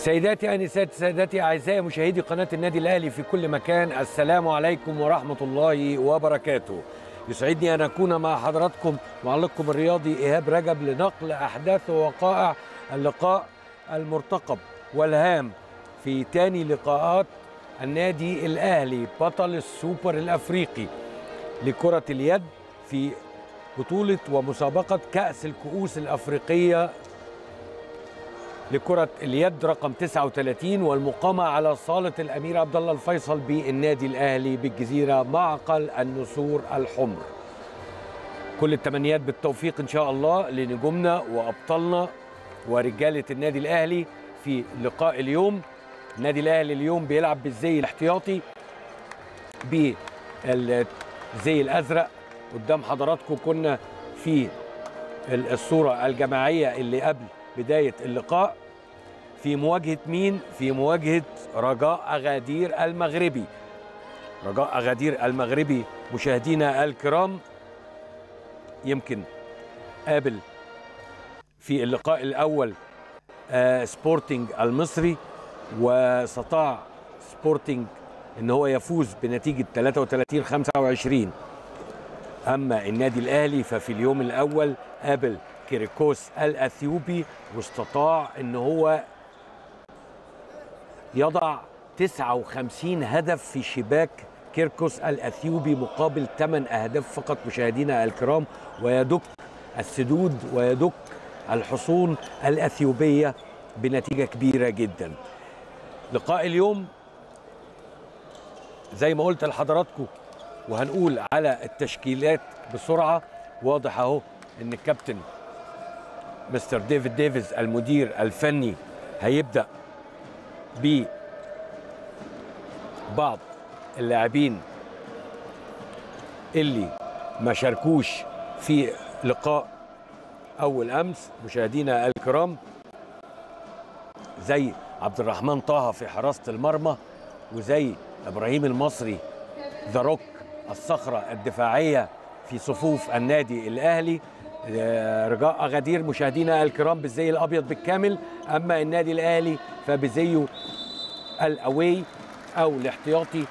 سيداتي انساتي سادتي اعزائي مشاهدي قناه النادي الاهلي في كل مكان السلام عليكم ورحمه الله وبركاته يسعدني ان اكون مع حضراتكم معلقكم الرياضي ايهاب رجب لنقل احداث ووقائع اللقاء المرتقب والهام في تاني لقاءات النادي الاهلي بطل السوبر الافريقي لكره اليد في بطوله ومسابقه كاس الكؤوس الافريقيه لكرة اليد رقم 39 والمقامة على صالة الأمير عبد الله الفيصل بالنادي الأهلي بالجزيرة معقل النسور الحمر. كل التمنيات بالتوفيق إن شاء الله لنجومنا وأبطالنا ورجالة النادي الأهلي في لقاء اليوم. النادي الأهلي اليوم بيلعب بالزي الاحتياطي بالزي الأزرق قدام حضراتكم كنا في الصورة الجماعية اللي قبل بداية اللقاء في مواجهة مين؟ في مواجهة رجاء أغادير المغربي رجاء أغادير المغربي مشاهدينا الكرام يمكن قابل في اللقاء الأول آه سبورتنج المصري واستطاع سبورتنج ان هو يفوز بنتيجة 33 25 أما النادي الأهلي ففي اليوم الأول قابل كيريكوس الاثيوبي واستطاع ان هو يضع 59 هدف في شباك كيركوس الاثيوبي مقابل 8 اهداف فقط مشاهدينا الكرام ويدك السدود ويدك الحصون الاثيوبيه بنتيجه كبيره جدا. لقاء اليوم زي ما قلت لحضراتكم وهنقول على التشكيلات بسرعه واضح اهو ان الكابتن مستر ديفيد ديفيز المدير الفني هيبدا ب بعض اللاعبين اللي ما شاركوش في لقاء اول امس مشاهدينا الكرام زي عبد الرحمن طه في حراسه المرمى وزي ابراهيم المصري ذا روك الصخره الدفاعيه في صفوف النادي الاهلي رجاء أغادير مشاهدينا الكرام بالزي الأبيض بالكامل أما النادي الأهلي فبزيه الأوي أو الاحتياطي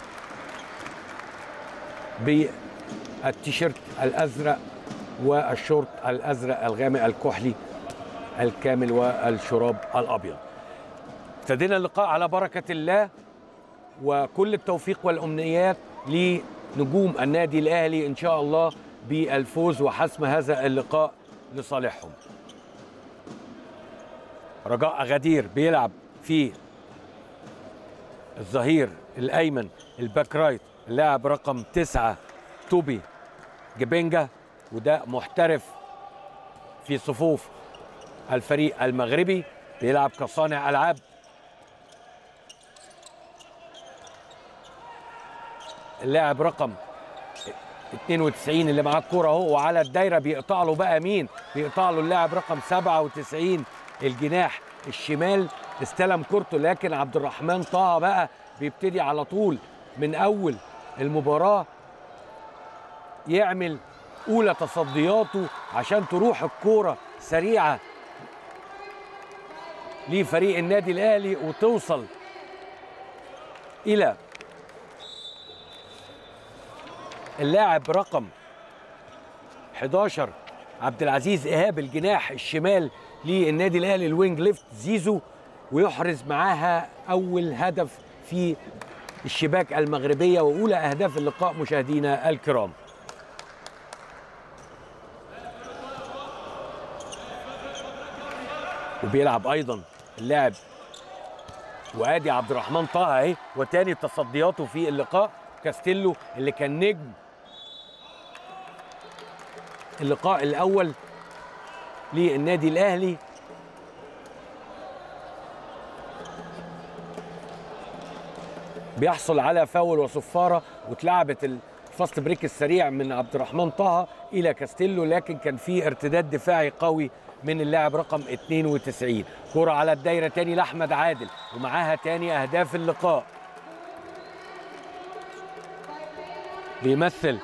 بالتيشيرت الأزرق والشورت الأزرق الغامق الكحلي الكامل والشراب الأبيض ابتدينا اللقاء على بركة الله وكل التوفيق والأمنيات لنجوم النادي الأهلي إن شاء الله بالفوز وحسم هذا اللقاء لصالحهم رجاء غدير بيلعب في الظهير الايمن الباك رايت اللاعب رقم تسعة توبي جبنجا وده محترف في صفوف الفريق المغربي بيلعب كصانع العاب اللاعب رقم 92 اللي معاه الكوره اهو وعلى الدايره بيقطع له بقى مين؟ بيقطع له اللاعب رقم 97 الجناح الشمال استلم كورته لكن عبد الرحمن طه بقى بيبتدي على طول من اول المباراه يعمل اولى تصدياته عشان تروح الكوره سريعه لفريق النادي الاهلي وتوصل الى اللاعب رقم 11 عبد العزيز ايهاب الجناح الشمال للنادي الاهلي الوينج ليفت زيزو ويحرز معاها اول هدف في الشباك المغربيه واولى اهداف اللقاء مشاهدينا الكرام وبيلعب ايضا اللاعب وادي عبد الرحمن طه اهي وتاني تصدياته في اللقاء كاستيلو اللي كان نجم اللقاء الاول للنادي الاهلي بيحصل على فاول وصفاره واتلعبت الفاست بريك السريع من عبد الرحمن طه الى كاستيلو لكن كان في ارتداد دفاعي قوي من اللاعب رقم 92 كرة على الدايرة تاني لأحمد عادل ومعاها تاني أهداف اللقاء بيمثل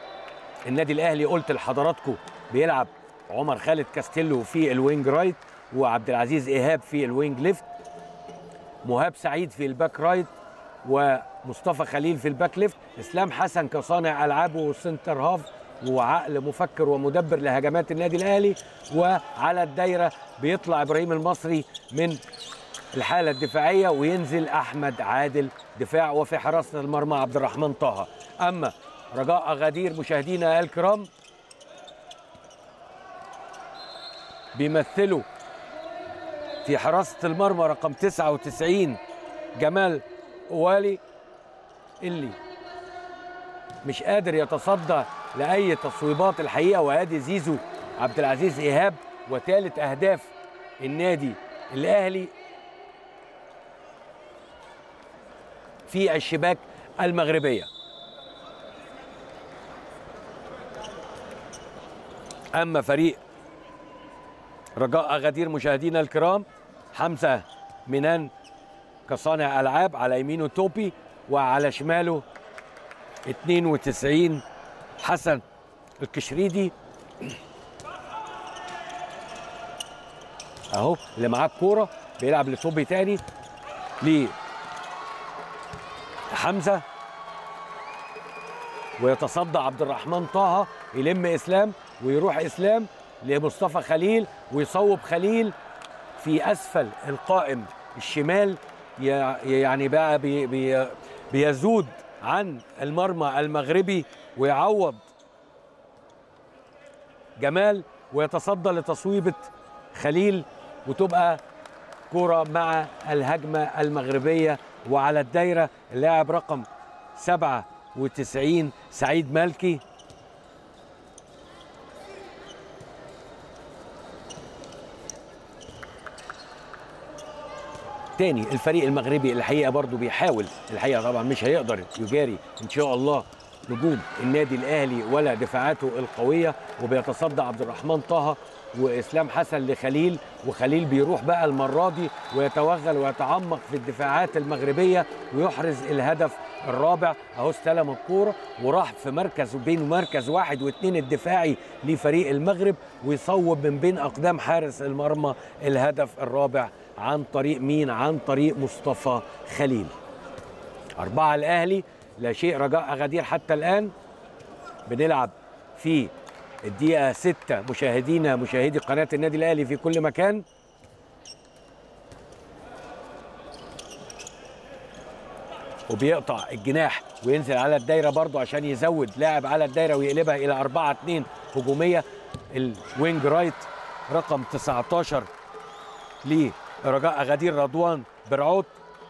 النادي الأهلي قلت لحضراتكم بيلعب عمر خالد كاستيلو في الوينج رايت وعبد العزيز ايهاب في الوينج ليفت مهاب سعيد في الباك رايت ومصطفى خليل في الباك ليفت اسلام حسن كصانع العاب وسنتر هاف وعقل مفكر ومدبر لهجمات النادي الاهلي وعلى الدايره بيطلع ابراهيم المصري من الحاله الدفاعيه وينزل احمد عادل دفاع وفي حراسه المرمى عبد الرحمن طه اما رجاء غدير مشاهدينا الكرام بيمثلوا في حراسه المرمى رقم 99 جمال والي اللي مش قادر يتصدى لاي تصويبات الحقيقه وادي زيزو عبد العزيز ايهاب وثالث اهداف النادي الاهلي في الشباك المغربيه اما فريق رجاء غدير مشاهدينا الكرام حمزه منان كصانع العاب على يمينه توبي وعلى شماله 92 حسن الكشريدي اهو اللي معاه الكوره بيلعب لتوبي تاني لحمزه ويتصدى عبد الرحمن طه يلم اسلام ويروح اسلام لمصطفى خليل ويصوب خليل في اسفل القائم الشمال يعني بقى بي بي بيزود عن المرمى المغربي ويعوض جمال ويتصدى لتصويبة خليل وتبقى كرة مع الهجمة المغربية وعلى الدايرة اللاعب رقم 97 سعيد مالكي تاني الفريق المغربي الحقيقه برضو بيحاول الحقيقه طبعا مش هيقدر يجاري ان شاء الله نجوم النادي الاهلي ولا دفاعاته القويه وبيتصدى عبد الرحمن طه واسلام حسن لخليل وخليل بيروح بقى المره دي ويتوغل ويتعمق في الدفاعات المغربيه ويحرز الهدف الرابع اهو استلم الكوره وراح في مركز بين مركز واحد واثنين الدفاعي لفريق المغرب ويصوب من بين اقدام حارس المرمى الهدف الرابع عن طريق مين؟ عن طريق مصطفى خليل. أربعة الأهلي لا شيء رجاء غدير حتى الآن بنلعب في الدقيقة ستة مشاهدينا مشاهدي قناة النادي الأهلي في كل مكان وبيقطع الجناح وينزل على الدايرة برضه عشان يزود لاعب على الدايرة ويقلبها إلى 4 2 هجومية الوينج رايت رقم 19 ليه رجاء غدير رضوان برعوت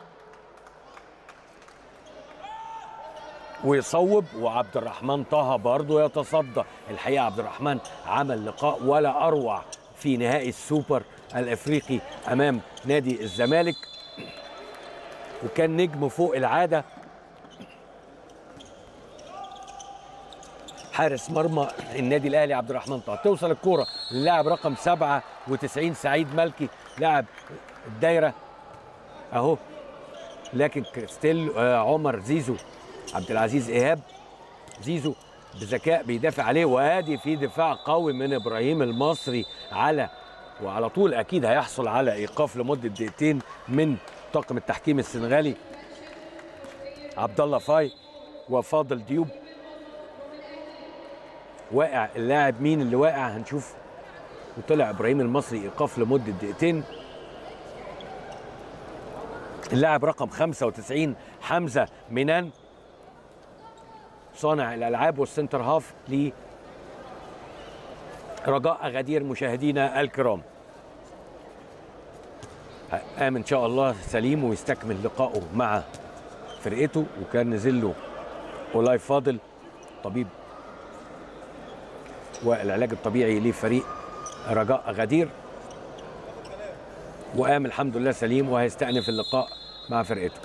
ويصوب وعبد الرحمن طه برضه يتصدى الحقيقه عبد الرحمن عمل لقاء ولا اروع في نهائي السوبر الافريقي امام نادي الزمالك وكان نجم فوق العاده حارس مرمى النادي الاهلي عبد الرحمن طه توصل الكوره للاعب رقم 97 سعيد ملكي لاعب الدايره اهو لكن ستيل آه عمر زيزو عبد العزيز ايهاب زيزو بذكاء بيدافع عليه وادي في دفاع قوي من ابراهيم المصري على وعلى طول اكيد هيحصل على ايقاف لمده دقيقتين من طاقم التحكيم السنغالي عبد الله فاي وفاضل ديوب واقع اللاعب مين اللي واقع هنشوف وطلع ابراهيم المصري ايقاف لمده دقيقتين اللاعب رقم 95 حمزه منان صانع الالعاب والسنتر هاف ل رجاء غدير مشاهدينا الكرام قام ان شاء الله سليم ويستكمل لقائه مع فرقته وكان نزل له اولاي فاضل طبيب والعلاج الطبيعي لفريق رجاء غدير وقام الحمد لله سليم وهيستأنف اللقاء مع فرقته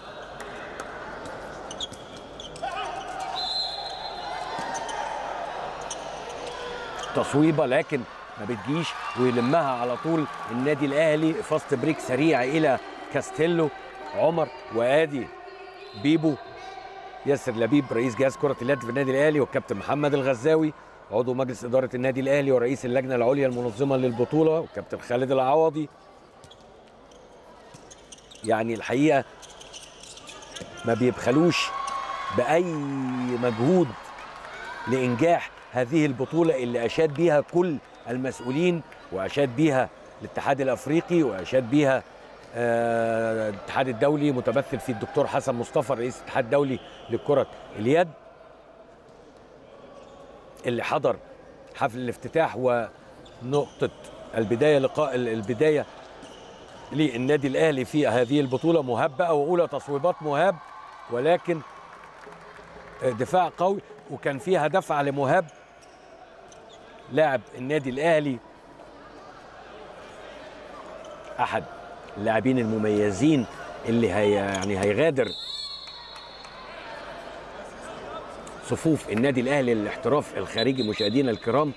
تصويبه لكن ما بتجيش ويلمها على طول النادي الاهلي فاست بريك سريع الى كاستيلو عمر وادي بيبو ياسر لبيب رئيس جهاز كره اليد في النادي الاهلي والكابتن محمد الغزاوي عضو مجلس اداره النادي الاهلي ورئيس اللجنه العليا المنظمه للبطوله والكابتن خالد العوضي يعني الحقيقه ما بيبخلوش باي مجهود لانجاح هذه البطوله اللي اشاد بيها كل المسؤولين واشاد بيها الاتحاد الافريقي واشاد بيها آه، الاتحاد الدولي متمثل في الدكتور حسن مصطفى رئيس الاتحاد الدولي لكره اليد اللي حضر حفل الافتتاح ونقطه البدايه لقاء البدايه للنادي الاهلي في هذه البطوله مهاب بقى واولى تصويبات مهاب ولكن دفاع قوي وكان فيها دفعه لمهاب لاعب النادي الاهلي احد اللاعبين المميزين اللي هي يعني هيغادر صفوف النادي الاهلي للاحتراف الخارجي مشاهدينا الكرام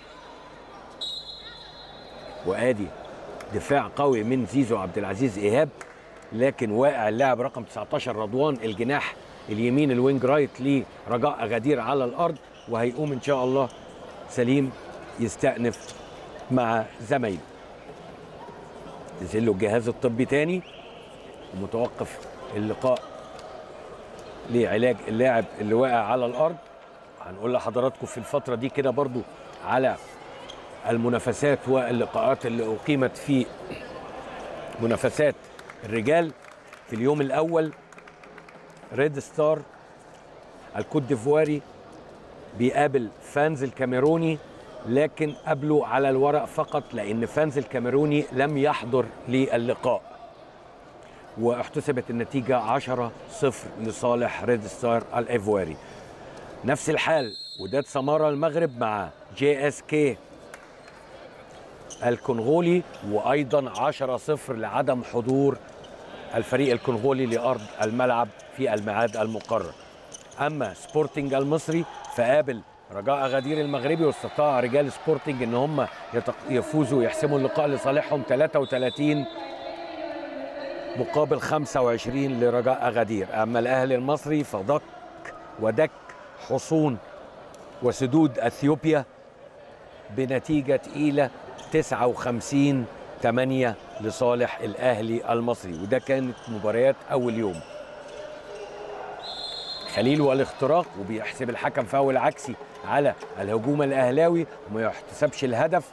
وادي دفاع قوي من زيزو عبد العزيز ايهاب لكن واقع اللاعب رقم 19 رضوان الجناح اليمين الوينج رايت لرجاء غدير على الارض وهيقوم ان شاء الله سليم يستأنف مع زمايله نزل له الجهاز الطبي تاني ومتوقف اللقاء لعلاج اللاعب اللي واقع على الارض هنقول لحضراتكم في الفتره دي كده برضو على المنافسات واللقاءات اللي اقيمت في منافسات الرجال في اليوم الاول ريد ستار الكوت ديفواري بيقابل فانز الكاميروني لكن قابله على الورق فقط لان فانز الكاميروني لم يحضر للقاء واحتسبت النتيجة 10 صفر لصالح ريد ستار الايفواري نفس الحال وداد سمارة المغرب مع جي اس كي الكونغولي وايضا 10 صفر لعدم حضور الفريق الكونغولي لارض الملعب في الميعاد المقرر اما سبورتنج المصري فقابل رجاء غدير المغربي واستطاع رجال سبورتنج ان هم يفوزوا ويحسموا اللقاء لصالحهم 33 مقابل 25 لرجاء غدير اما الاهلي المصري فضك ودك حصون وسدود اثيوبيا بنتيجه تقيله 59 8 لصالح الاهلي المصري وده كانت مباريات اول يوم خليل والاختراق وبيحسب الحكم فاول عكسي على الهجوم الاهلاوي وما يحتسبش الهدف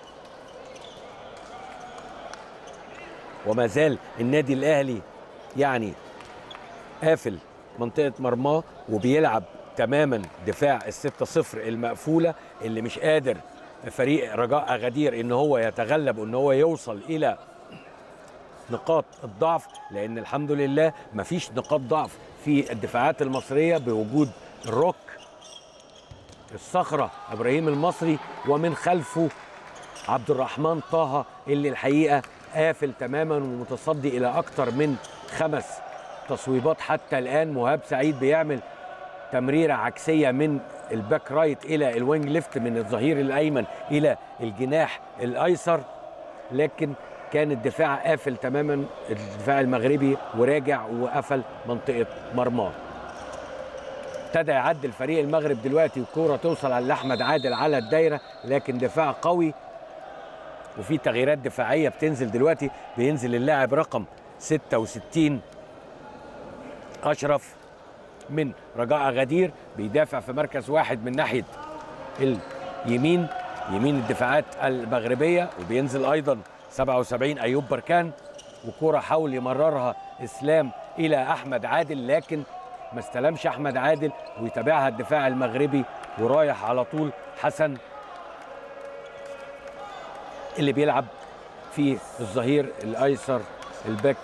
وما زال النادي الاهلي يعني قافل منطقه مرماه وبيلعب تماما دفاع الستة صفر المقفولة اللي مش قادر فريق رجاء غدير ان هو يتغلب وان هو يوصل الى نقاط الضعف لان الحمد لله مفيش نقاط ضعف في الدفاعات المصريه بوجود الروك الصخره ابراهيم المصري ومن خلفه عبد الرحمن طه اللي الحقيقه قافل تماما ومتصدي الى اكثر من خمس تصويبات حتى الان مهاب سعيد بيعمل تمريره عكسيه من الباك رايت الى الوينج ليفت من الظهير الايمن الى الجناح الايسر لكن كان الدفاع قافل تماما الدفاع المغربي وراجع وقفل منطقه مرماه ابتدى يعدي الفريق المغرب دلوقتي والكوره توصل على احمد عادل على الدايره لكن دفاع قوي وفي تغييرات دفاعيه بتنزل دلوقتي بينزل اللاعب رقم 66 اشرف من رجاء غدير بيدافع في مركز واحد من ناحيه اليمين يمين الدفاعات المغربيه وبينزل ايضا 77 ايوب بركان وكوره حاول يمررها اسلام الى احمد عادل لكن ما استلمش احمد عادل ويتابعها الدفاع المغربي ورايح على طول حسن اللي بيلعب في الظهير الايسر الباك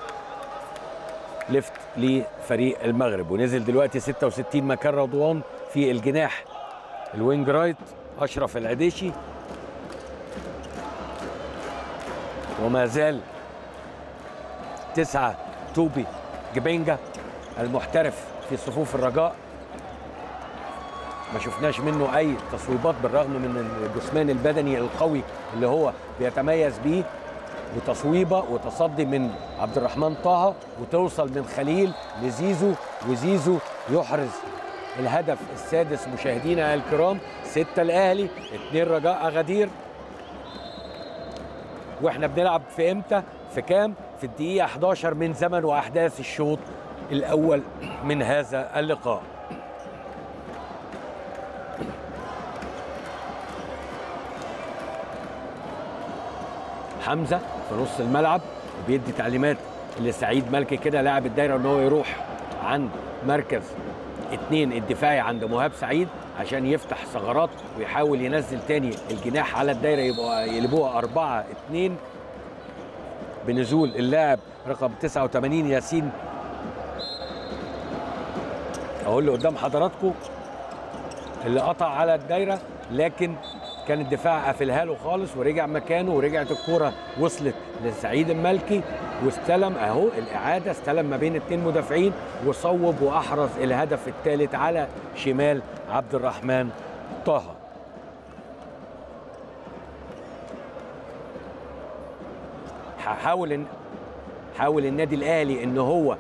ليفت لفريق المغرب ونزل دلوقتي 66 مكان رضوان في الجناح الوينج رايت اشرف العديشي وما زال تسعة توبي جبينجا المحترف في صفوف الرجاء ما شفناش منه اي تصويبات بالرغم من الجسمان البدني القوي اللي هو بيتميز بيه وتصويبه وتصدي من عبد الرحمن طه وتوصل من خليل لزيزو وزيزو يحرز الهدف السادس مشاهدينا الكرام ستة الأهلي اتنين رجاء غدير واحنا بنلعب في امتى في كام في الدقيقه 11 من زمن واحداث الشوط الاول من هذا اللقاء حمزه في نص الملعب وبيدي تعليمات لسعيد ملكي كده لاعب الدايره ان هو يروح عند مركز اتنين الدفاعي عند مهاب سعيد عشان يفتح ثغرات ويحاول ينزل تاني الجناح على الدايره يبقى يقلبوها 4 2 بنزول اللاعب رقم 89 ياسين اهو اللي قدام حضراتكم اللي قطع على الدايره لكن كان الدفاع قافلها له خالص ورجع مكانه ورجعت الكرة وصلت لسعيد الملكي واستلم اهو الاعاده استلم ما بين اثنين مدافعين وصوب واحرز الهدف الثالث على شمال عبد الرحمن طه حاول إن حاول النادي الاهلي ان هو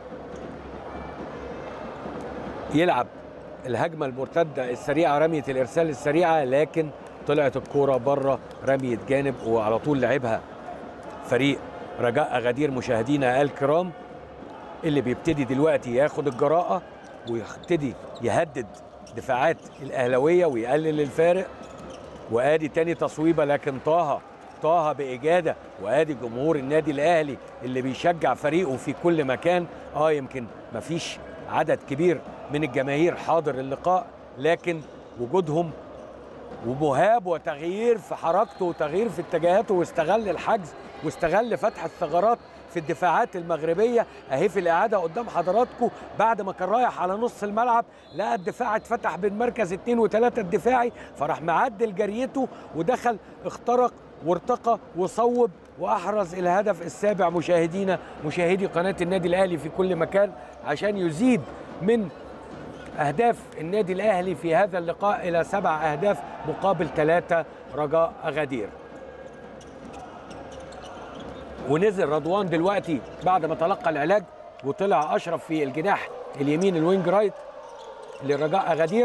يلعب الهجمه المرتده السريعه رميه الارسال السريعه لكن طلعت الكوره بره رميه جانب وعلى طول لعبها فريق رجاء غدير مشاهدينا الكرام اللي بيبتدي دلوقتي ياخد الجراءه ويبتدي يهدد دفاعات الاهلاويه ويقلل الفارق وادي تاني تصويبه لكن طه طه باجاده وادي جمهور النادي الاهلي اللي بيشجع فريقه في كل مكان اه يمكن مفيش عدد كبير من الجماهير حاضر اللقاء لكن وجودهم ومهاب وتغيير في حركته وتغيير في اتجاهاته واستغل الحجز واستغل فتح الثغرات في الدفاعات المغربيه اهي في الاعاده قدام حضراتكم بعد ما كان رايح على نص الملعب لقى الدفاع اتفتح بين مركز اثنين وثلاثه الدفاعي فراح معدل جريته ودخل اخترق وارتقى وصوب واحرز الهدف السابع مشاهدينا مشاهدي قناه النادي الاهلي في كل مكان عشان يزيد من اهداف النادي الاهلي في هذا اللقاء الى سبع اهداف مقابل ثلاثه رجاء غدير ونزل رضوان دلوقتي بعد ما تلقى العلاج وطلع اشرف في الجناح اليمين الوينج رايت للرجاء غدير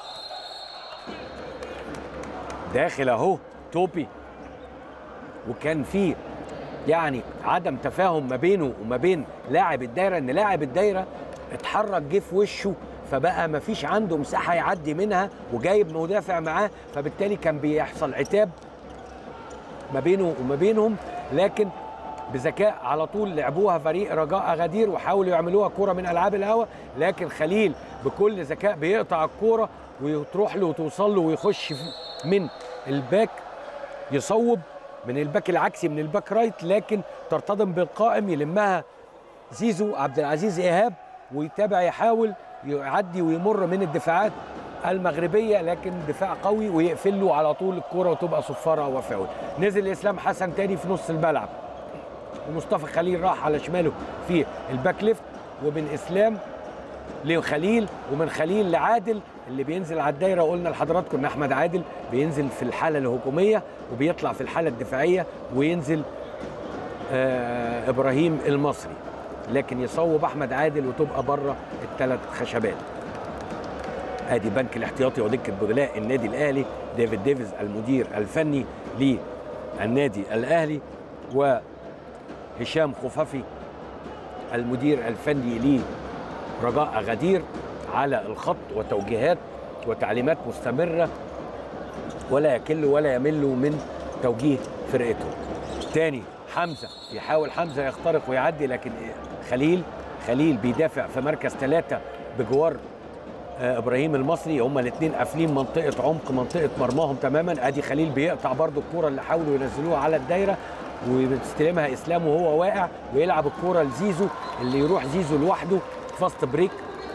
داخل اهو توبي وكان في يعني عدم تفاهم ما بينه وما بين لاعب الدايره ان لاعب الدايره اتحرك جه في وشه فبقى ما فيش عنده مساحه يعدي منها وجايب مدافع معاه فبالتالي كان بيحصل عتاب ما بينه وما بينهم لكن بذكاء على طول لعبوها فريق رجاء غدير وحاولوا يعملوها كوره من العاب الهوا لكن خليل بكل ذكاء بيقطع الكوره وتروح له وتوصل له ويخش من الباك يصوب من الباك العكسي من الباك رايت لكن ترتطم بالقائم يلمها زيزو عبد العزيز ايهاب ويتابع يحاول يعدي ويمر من الدفاعات المغربيه لكن دفاع قوي ويقفل له على طول الكوره وتبقى صفاره وفاول نزل اسلام حسن تاني في نص الملعب ومصطفى خليل راح على شماله في الباك ليفت ومن اسلام لخليل ومن خليل لعادل اللي بينزل على الدايره قلنا لحضراتكم ان احمد عادل بينزل في الحاله الهجوميه وبيطلع في الحاله الدفاعيه وينزل آه ابراهيم المصري لكن يصوب احمد عادل وتبقى بره الثلاث خشبات ادي بنك الاحتياطي ودكه بدلاء النادي الاهلي ديفيد ديفيز المدير الفني للنادي الاهلي وهشام خفافي المدير الفني لرجاء غدير على الخط وتوجيهات وتعليمات مستمره ولا يكل ولا يمل من توجيه فرقته تاني حمزه يحاول حمزه يخترق ويعدي لكن خليل خليل بيدافع في مركز ثلاثه بجوار ابراهيم المصري هما الاثنين قافلين منطقه عمق منطقه مرماهم تماما ادي خليل بيقطع برضو الكوره اللي حاولوا ينزلوها على الدايره وبيستلمها اسلام وهو واقع ويلعب الكوره لزيزو اللي يروح زيزو لوحده فاست بريك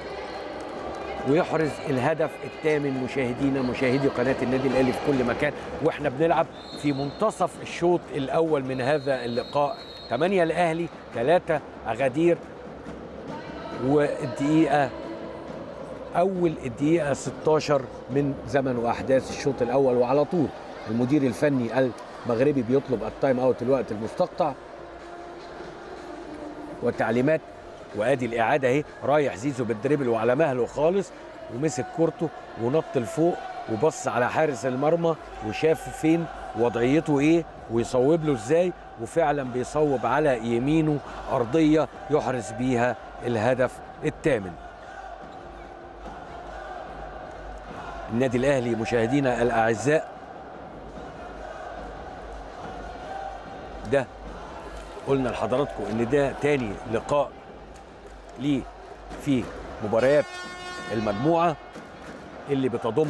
ويحرز الهدف الثامن مشاهدينا مشاهدي قناه النادي الاهلي في كل مكان واحنا بنلعب في منتصف الشوط الاول من هذا اللقاء 8 الاهلي 3 اغادير والدقيقه اول الدقيقه 16 من زمن واحداث الشوط الاول وعلى طول المدير الفني المغربي بيطلب التايم اوت الوقت المستقطع والتعليمات وادي الاعاده اهي رايح زيزو بالدريبل وعلى مهله خالص ومسك كورته ونط لفوق وبص على حارس المرمى وشاف فين وضعيته ايه ويصوب له ازاي وفعلا بيصوب على يمينه ارضيه يحرز بيها الهدف الثامن النادي الاهلي مشاهدينا الاعزاء ده قلنا لحضراتكم ان ده تاني لقاء ليه في مباريات المجموعه اللي بتضم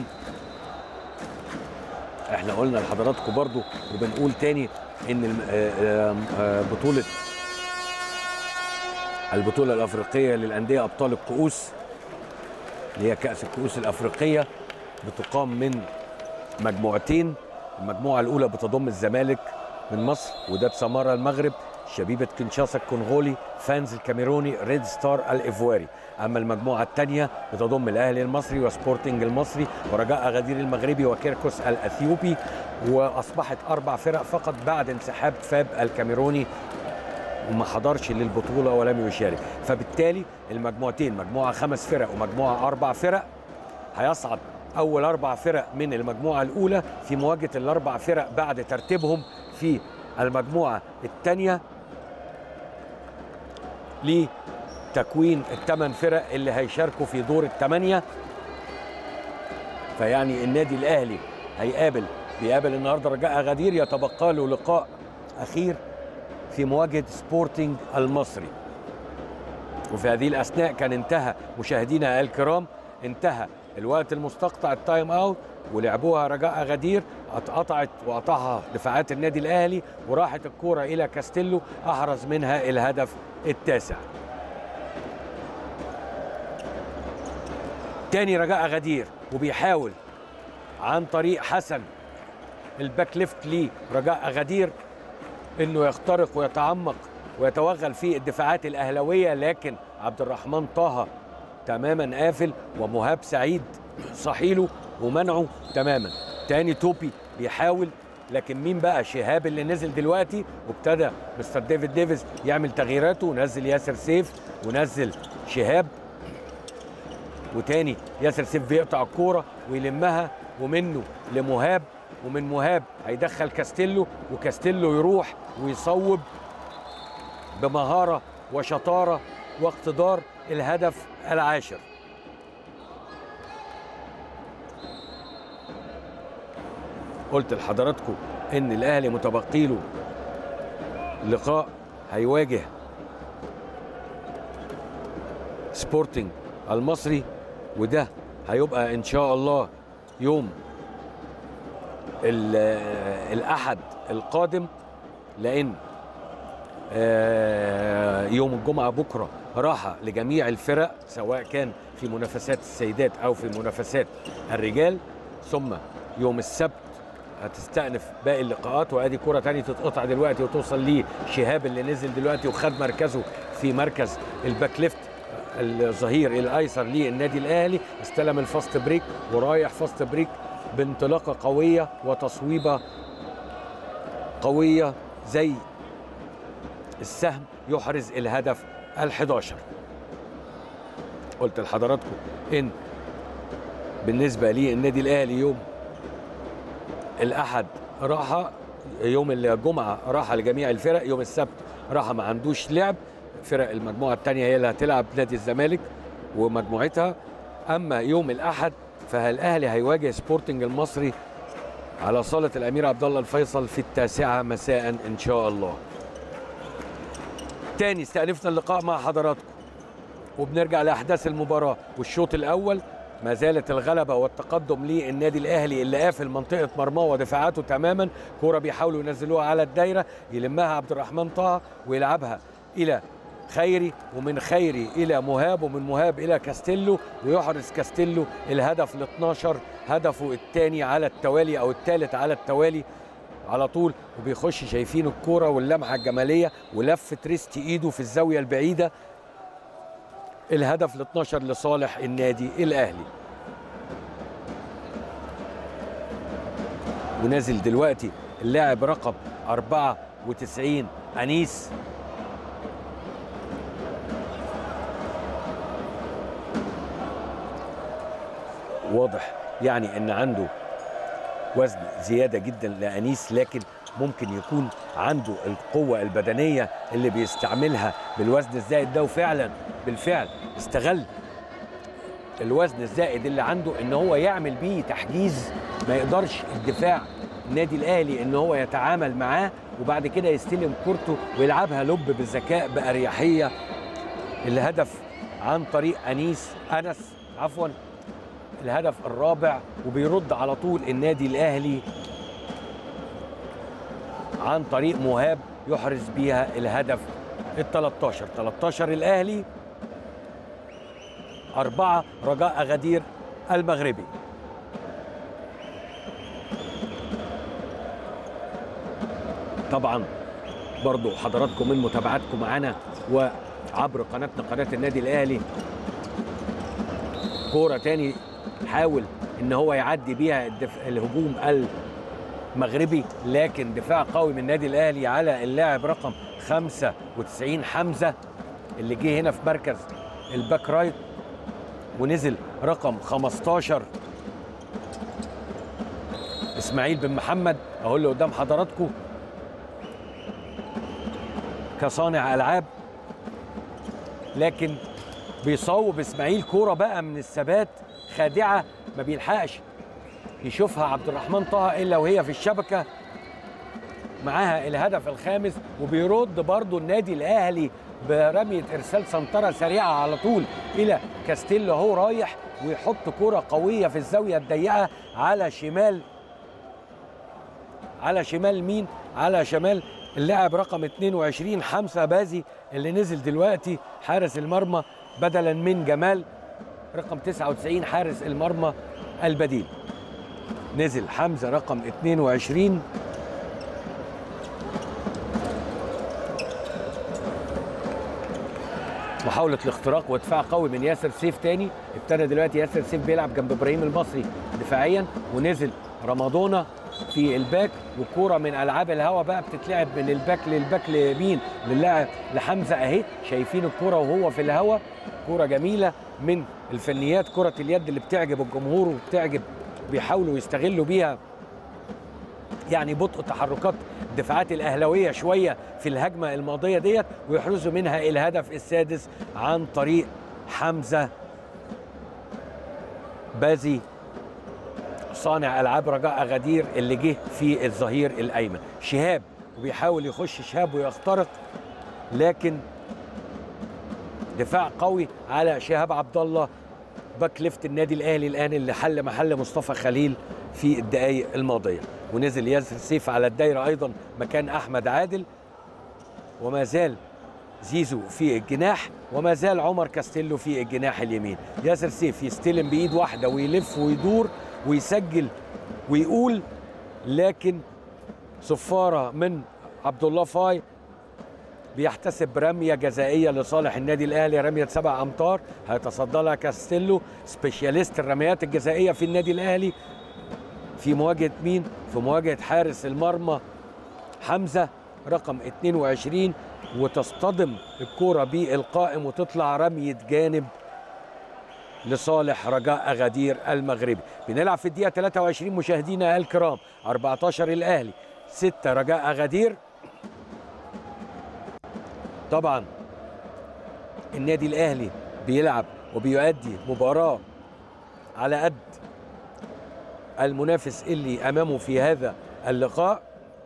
احنا قلنا لحضراتكم برضو وبنقول تاني ان الم- آه، آه، آه، بطوله البطوله الافريقيه للانديه ابطال الكؤوس اللي هي كاس الكؤوس الافريقيه بتقام من مجموعتين المجموعه الاولى بتضم الزمالك من مصر وده سمارا المغرب شبيبه كنشاسا الكونغولي فانز الكاميروني ريد ستار الايفواري اما المجموعه الثانيه بتضم الاهلي المصري وسبورتنج المصري ورجاء غدير المغربي وكيركوس الاثيوبي واصبحت اربع فرق فقط بعد انسحاب فاب الكاميروني وما حضرش للبطوله ولم يشارك فبالتالي المجموعتين مجموعه خمس فرق ومجموعه اربع فرق هيصعد اول اربع فرق من المجموعه الاولى في مواجهه الاربع فرق بعد ترتيبهم في المجموعه الثانيه لتكوين الثمان فرق اللي هيشاركوا في دور الثمانيه فيعني النادي الاهلي هيقابل بيقابل النهارده رجاء غدير يتبقى له لقاء اخير في مواجهه سبورتنج المصري وفي هذه الاثناء كان انتهى مشاهدينا الكرام انتهى الوقت المستقطع التايم اوت ولعبوها رجاء غدير اتقطعت وقطعها دفاعات النادي الاهلي وراحت الكوره الى كاستيلو احرز منها الهدف التاسع تاني رجاء غدير وبيحاول عن طريق حسن الباك ليفت لرجاء غدير انه يخترق ويتعمق ويتوغل في الدفاعات الاهلاويه لكن عبد الرحمن طه تماما قافل ومهاب سعيد صحيله ومنعه تماما تاني توبي بيحاول لكن مين بقى شهاب اللي نزل دلوقتي وابتدى مستر ديفيد ديفيز يعمل تغييراته ونزل ياسر سيف ونزل شهاب وتاني ياسر سيف بيقطع الكوره ويلمها ومنه لمهاب ومن مهاب هيدخل كاستيلو وكاستيلو يروح ويصوب بمهاره وشطاره واقتدار الهدف العاشر قلت لحضراتكم ان الاهلي متبقي له لقاء هيواجه سبورتنج المصري وده هيبقى ان شاء الله يوم ال- الاحد القادم لان آه، يوم الجمعه بكره راحه لجميع الفرق سواء كان في منافسات السيدات او في منافسات الرجال ثم يوم السبت هتستأنف باقي اللقاءات وادي كرة تانية تتقطع دلوقتي وتوصل ليه شهاب اللي نزل دلوقتي وخد مركزه في مركز الباك ليفت الظهير الايسر للنادي الاهلي استلم الفاست بريك ورايح فاست بريك بانطلاقه قويه وتصويبه قويه زي السهم يحرز الهدف ال11 قلت لحضراتكم ان بالنسبه للنادي الاهلي يوم الاحد راحه يوم الجمعه راحه لجميع الفرق يوم السبت راحه ما عندوش لعب فرق المجموعه الثانيه هي اللي هتلعب نادي الزمالك ومجموعتها اما يوم الاحد فالاهلي هيواجه سبورتنج المصري على صاله الامير عبد الله الفيصل في التاسعه مساء ان شاء الله تاني استأنفنا اللقاء مع حضراتكم وبنرجع لأحداث المباراة والشوط الأول ما زالت الغلبة والتقدم للنادي الأهلي اللي قافل منطقة مرماه ودفاعاته تماما كرة بيحاولوا ينزلوها على الدايرة يلمها عبد الرحمن طه ويلعبها إلى خيري ومن خيري إلى مهاب ومن مهاب إلى كاستيلو ويحرز كاستيلو الهدف ال 12 هدفه الثاني على التوالي أو الثالث على التوالي على طول وبيخش شايفين الكوره واللمحه الجماليه ولفه ريست ايده في الزاويه البعيده الهدف ال 12 لصالح النادي الاهلي ونازل دلوقتي اللاعب رقم 94 انيس واضح يعني ان عنده وزن زياده جدا لانيس لكن ممكن يكون عنده القوه البدنيه اللي بيستعملها بالوزن الزائد ده وفعلا بالفعل استغل الوزن الزائد اللي عنده ان هو يعمل بيه تحجيز ما يقدرش الدفاع النادي الاهلي ان هو يتعامل معاه وبعد كده يستلم كورته ويلعبها لب بذكاء باريحيه الهدف عن طريق انيس انس عفوا الهدف الرابع وبيرد على طول النادي الاهلي عن طريق مهاب يحرز بيها الهدف ال 13 13 الاهلي أربعة رجاء أغادير المغربي طبعا برضو حضراتكم من متابعتكم معنا وعبر قناتنا قناة النادي الأهلي كورة تاني حاول ان هو يعدي بيها الدف... الهجوم المغربي لكن دفاع قوي من النادي الاهلي على اللاعب رقم 95 حمزه اللي جه هنا في مركز الباك رايت ونزل رقم 15 اسماعيل بن محمد اهو اللي قدام حضراتكم كصانع العاب لكن بيصوب اسماعيل كوره بقى من الثبات خادعه ما بيلحقش يشوفها عبد الرحمن طه الا وهي في الشبكه معاها الهدف الخامس وبيرد برضو النادي الاهلي برميه ارسال سنتره سريعه على طول الى كاستيلو هو رايح ويحط كره قويه في الزاويه الضيقه على شمال على شمال مين على شمال اللاعب رقم 22 حمزه بازي اللي نزل دلوقتي حارس المرمى بدلا من جمال رقم 99 حارس المرمى البديل نزل حمزه رقم 22 محاولة الاختراق ودفاع قوي من ياسر سيف تاني ابتدى دلوقتي ياسر سيف بيلعب جنب ابراهيم المصري دفاعيا ونزل رمضانة في الباك وكورة من العاب الهوا بقى بتتلعب من الباك للباك لمين للاعب لحمزة اهي شايفين الكورة وهو في الهوا كورة جميلة من الفنيات كرة اليد اللي بتعجب الجمهور وبتعجب بيحاولوا يستغلوا بيها يعني بطء تحركات الدفاعات الاهلاويه شويه في الهجمه الماضيه ديت ويحرزوا منها الهدف السادس عن طريق حمزه بازي صانع العاب رجاء اغادير اللي جه في الظهير الايمن شهاب وبيحاول يخش شهاب ويخترق لكن دفاع قوي على شهاب عبد الله باك ليفت النادي الاهلي الان اللي حل محل مصطفى خليل في الدقائق الماضيه ونزل ياسر سيف على الدايره ايضا مكان احمد عادل وما زال زيزو في الجناح وما زال عمر كاستيلو في الجناح اليمين ياسر سيف يستلم بايد واحده ويلف ويدور ويسجل ويقول لكن صفاره من عبد الله فاي بيحتسب رميه جزائيه لصالح النادي الاهلي رميه سبع امتار هيتصدى لها كاستيلو سبيشاليست الرميات الجزائيه في النادي الاهلي في مواجهه مين؟ في مواجهه حارس المرمى حمزه رقم 22 وتصطدم الكوره بالقائم وتطلع رميه جانب لصالح رجاء اغادير المغربي بنلعب في الدقيقه 23 مشاهدينا الكرام 14 الاهلي 6 رجاء اغادير طبعا النادي الاهلي بيلعب وبيؤدي مباراه على قد المنافس اللي امامه في هذا اللقاء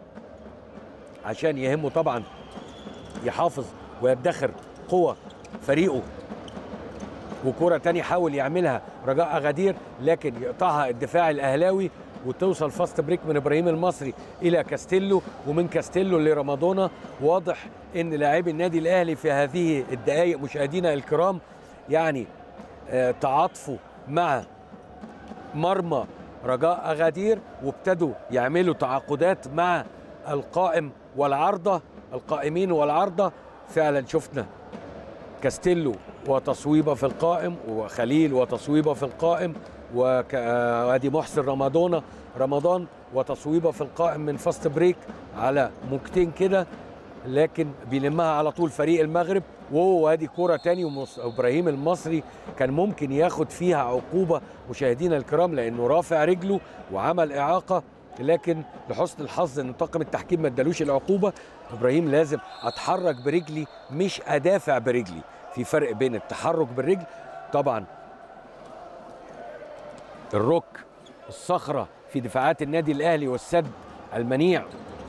عشان يهمه طبعا يحافظ ويدخر قوة فريقه وكرة تاني حاول يعملها رجاء أغادير لكن يقطعها الدفاع الأهلاوي وتوصل فاست بريك من ابراهيم المصري الى كاستيلو ومن كاستيلو لرمضانه واضح ان لاعبي النادي الاهلي في هذه الدقائق مشاهدينا الكرام يعني آه تعاطفوا مع مرمى رجاء اغادير وابتدوا يعملوا تعاقدات مع القائم والعارضه القائمين والعارضه فعلا شفنا كاستيلو وتصويبه في القائم وخليل وتصويبه في القائم وادي محسن رمضان رمضان وتصويبه في القائم من فاست بريك على موجتين كده لكن بيلمها على طول فريق المغرب وهو ادي كوره تاني وابراهيم المصري كان ممكن ياخد فيها عقوبه مشاهدينا الكرام لانه رافع رجله وعمل اعاقه لكن لحسن الحظ ان طاقم التحكيم ما ادالوش العقوبه ابراهيم لازم اتحرك برجلي مش ادافع برجلي في فرق بين التحرك بالرجل طبعا الرك الصخره في دفاعات النادي الاهلي والسد المنيع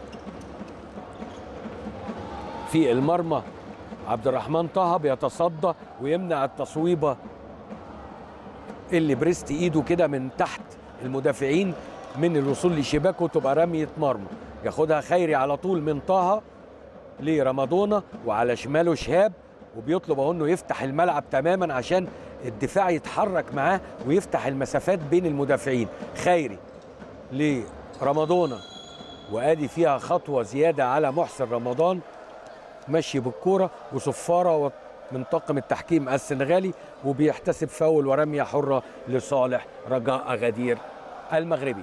في المرمى عبد الرحمن طه بيتصدى ويمنع التصويبه اللي بريست ايده كده من تحت المدافعين من الوصول لشباكه تبقى رميه مرمى ياخدها خيري على طول من طه لرمضانه وعلى شماله شهاب وبيطلب اهو انه يفتح الملعب تماما عشان الدفاع يتحرك معاه ويفتح المسافات بين المدافعين خيري لرمضانه وادي فيها خطوه زياده على محسن رمضان مشي بالكوره وصفاره من طاقم التحكيم السنغالي وبيحتسب فاول ورميه حره لصالح رجاء غدير المغربي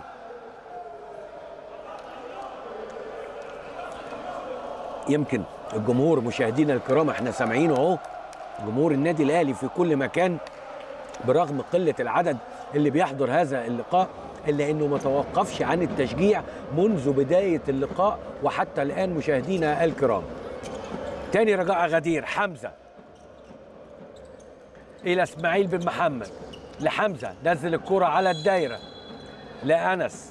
يمكن الجمهور مشاهدينا الكرام احنا سامعينه اهو جمهور النادي الاهلي في كل مكان برغم قله العدد اللي بيحضر هذا اللقاء الا انه ما توقفش عن التشجيع منذ بدايه اللقاء وحتى الان مشاهدينا الكرام تاني رجاء غدير حمزه الى اسماعيل بن محمد لحمزه نزل الكره على الدايره لانس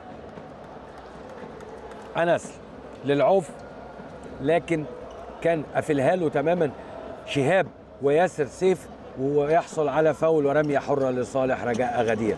انس للعوف لكن كان قافلها له تماما شهاب وياسر سيف ويحصل على فاول ورميه حره لصالح رجاء غدير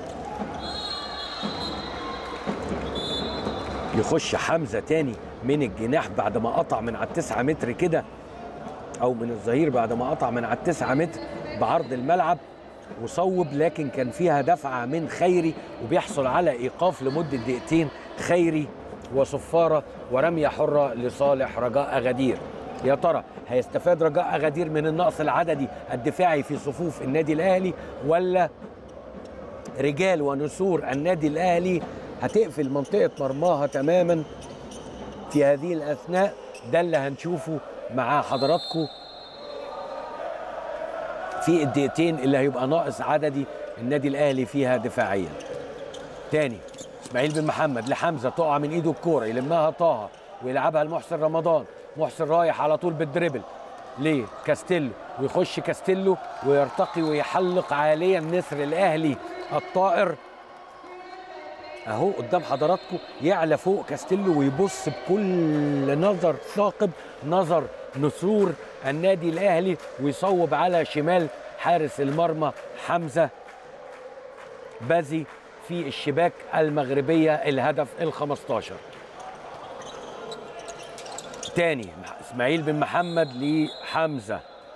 يخش حمزه تاني من الجناح بعد ما قطع من على التسعة متر كده او من الظهير بعد ما قطع من على التسعة متر بعرض الملعب وصوب لكن كان فيها دفعه من خيري وبيحصل على ايقاف لمده دقيقتين خيري وصفاره ورميه حره لصالح رجاء غدير يا ترى هيستفاد رجاء غدير من النقص العددي الدفاعي في صفوف النادي الاهلي ولا رجال ونسور النادي الاهلي هتقفل منطقه مرماها تماما في هذه الاثناء ده اللي هنشوفه مع حضراتكم في الدقيقتين اللي هيبقى ناقص عددي النادي الاهلي فيها دفاعيا تاني اسماعيل بن محمد لحمزه تقع من ايده الكوره يلمها طه ويلعبها لمحسن رمضان محسن رايح على طول بالدريبل ليه كاستيلو ويخش كاستيلو ويرتقي ويحلق عاليا نسر الاهلي الطائر اهو قدام حضراتكم يعلى فوق كاستيلو ويبص بكل نظر ثاقب نظر نسور النادي الاهلي ويصوب على شمال حارس المرمى حمزه بازي في الشباك المغربيه الهدف ال 15 تاني اسماعيل بن محمد لحمزه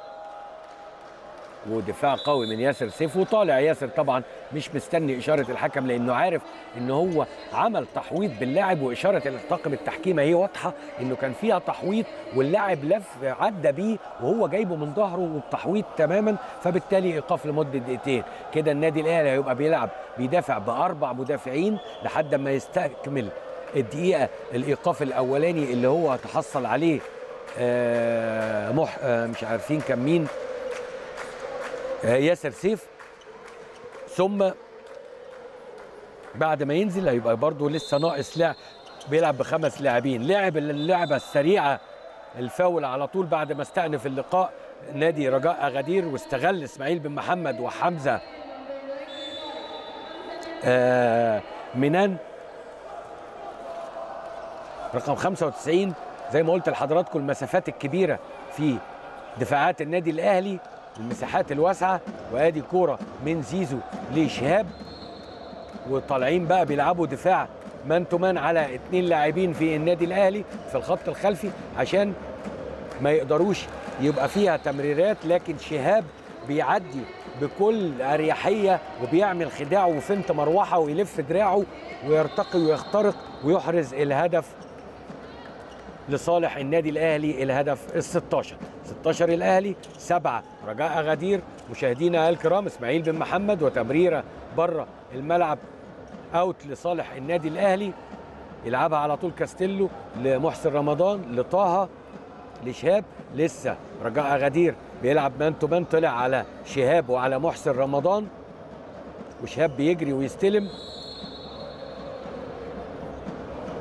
ودفاع قوي من ياسر سيف وطالع ياسر طبعا مش مستني اشاره الحكم لانه عارف ان هو عمل تحويط باللاعب واشاره الطاقم التحكيم هي واضحه انه كان فيها تحويط واللاعب لف عدى بيه وهو جايبه من ظهره وبتحويط تماما فبالتالي ايقاف لمده دقيقتين كده النادي الاهلي هيبقى بيلعب بيدافع باربع مدافعين لحد ما يستكمل الدقيقه الايقاف الاولاني اللي هو تحصل عليه آه مح آه مش عارفين كان مين ياسر سيف ثم بعد ما ينزل هيبقى برضه لسه ناقص لعب بيلعب بخمس لاعبين لعب اللعبه السريعه الفاول على طول بعد ما استأنف اللقاء نادي رجاء غدير واستغل اسماعيل بن محمد وحمزه آه منان رقم 95 زي ما قلت لحضراتكم المسافات الكبيره في دفاعات النادي الاهلي المساحات الواسعه وادي كوره من زيزو لشهاب وطالعين بقى بيلعبوا دفاع مان تو مان على اثنين لاعبين في النادي الاهلي في الخط الخلفي عشان ما يقدروش يبقى فيها تمريرات لكن شهاب بيعدي بكل اريحيه وبيعمل خداع وفنت مروحه ويلف دراعه ويرتقي ويخترق ويحرز الهدف لصالح النادي الاهلي الهدف ال 16 16 الاهلي سبعه رجاء غدير مشاهدينا الكرام اسماعيل بن محمد وتمريره بره الملعب اوت لصالح النادي الاهلي يلعبها على طول كاستيلو لمحسن رمضان لطه لشهاب لسه رجاء غدير بيلعب مان تو مان طلع على شهاب وعلى محسن رمضان وشهاب بيجري ويستلم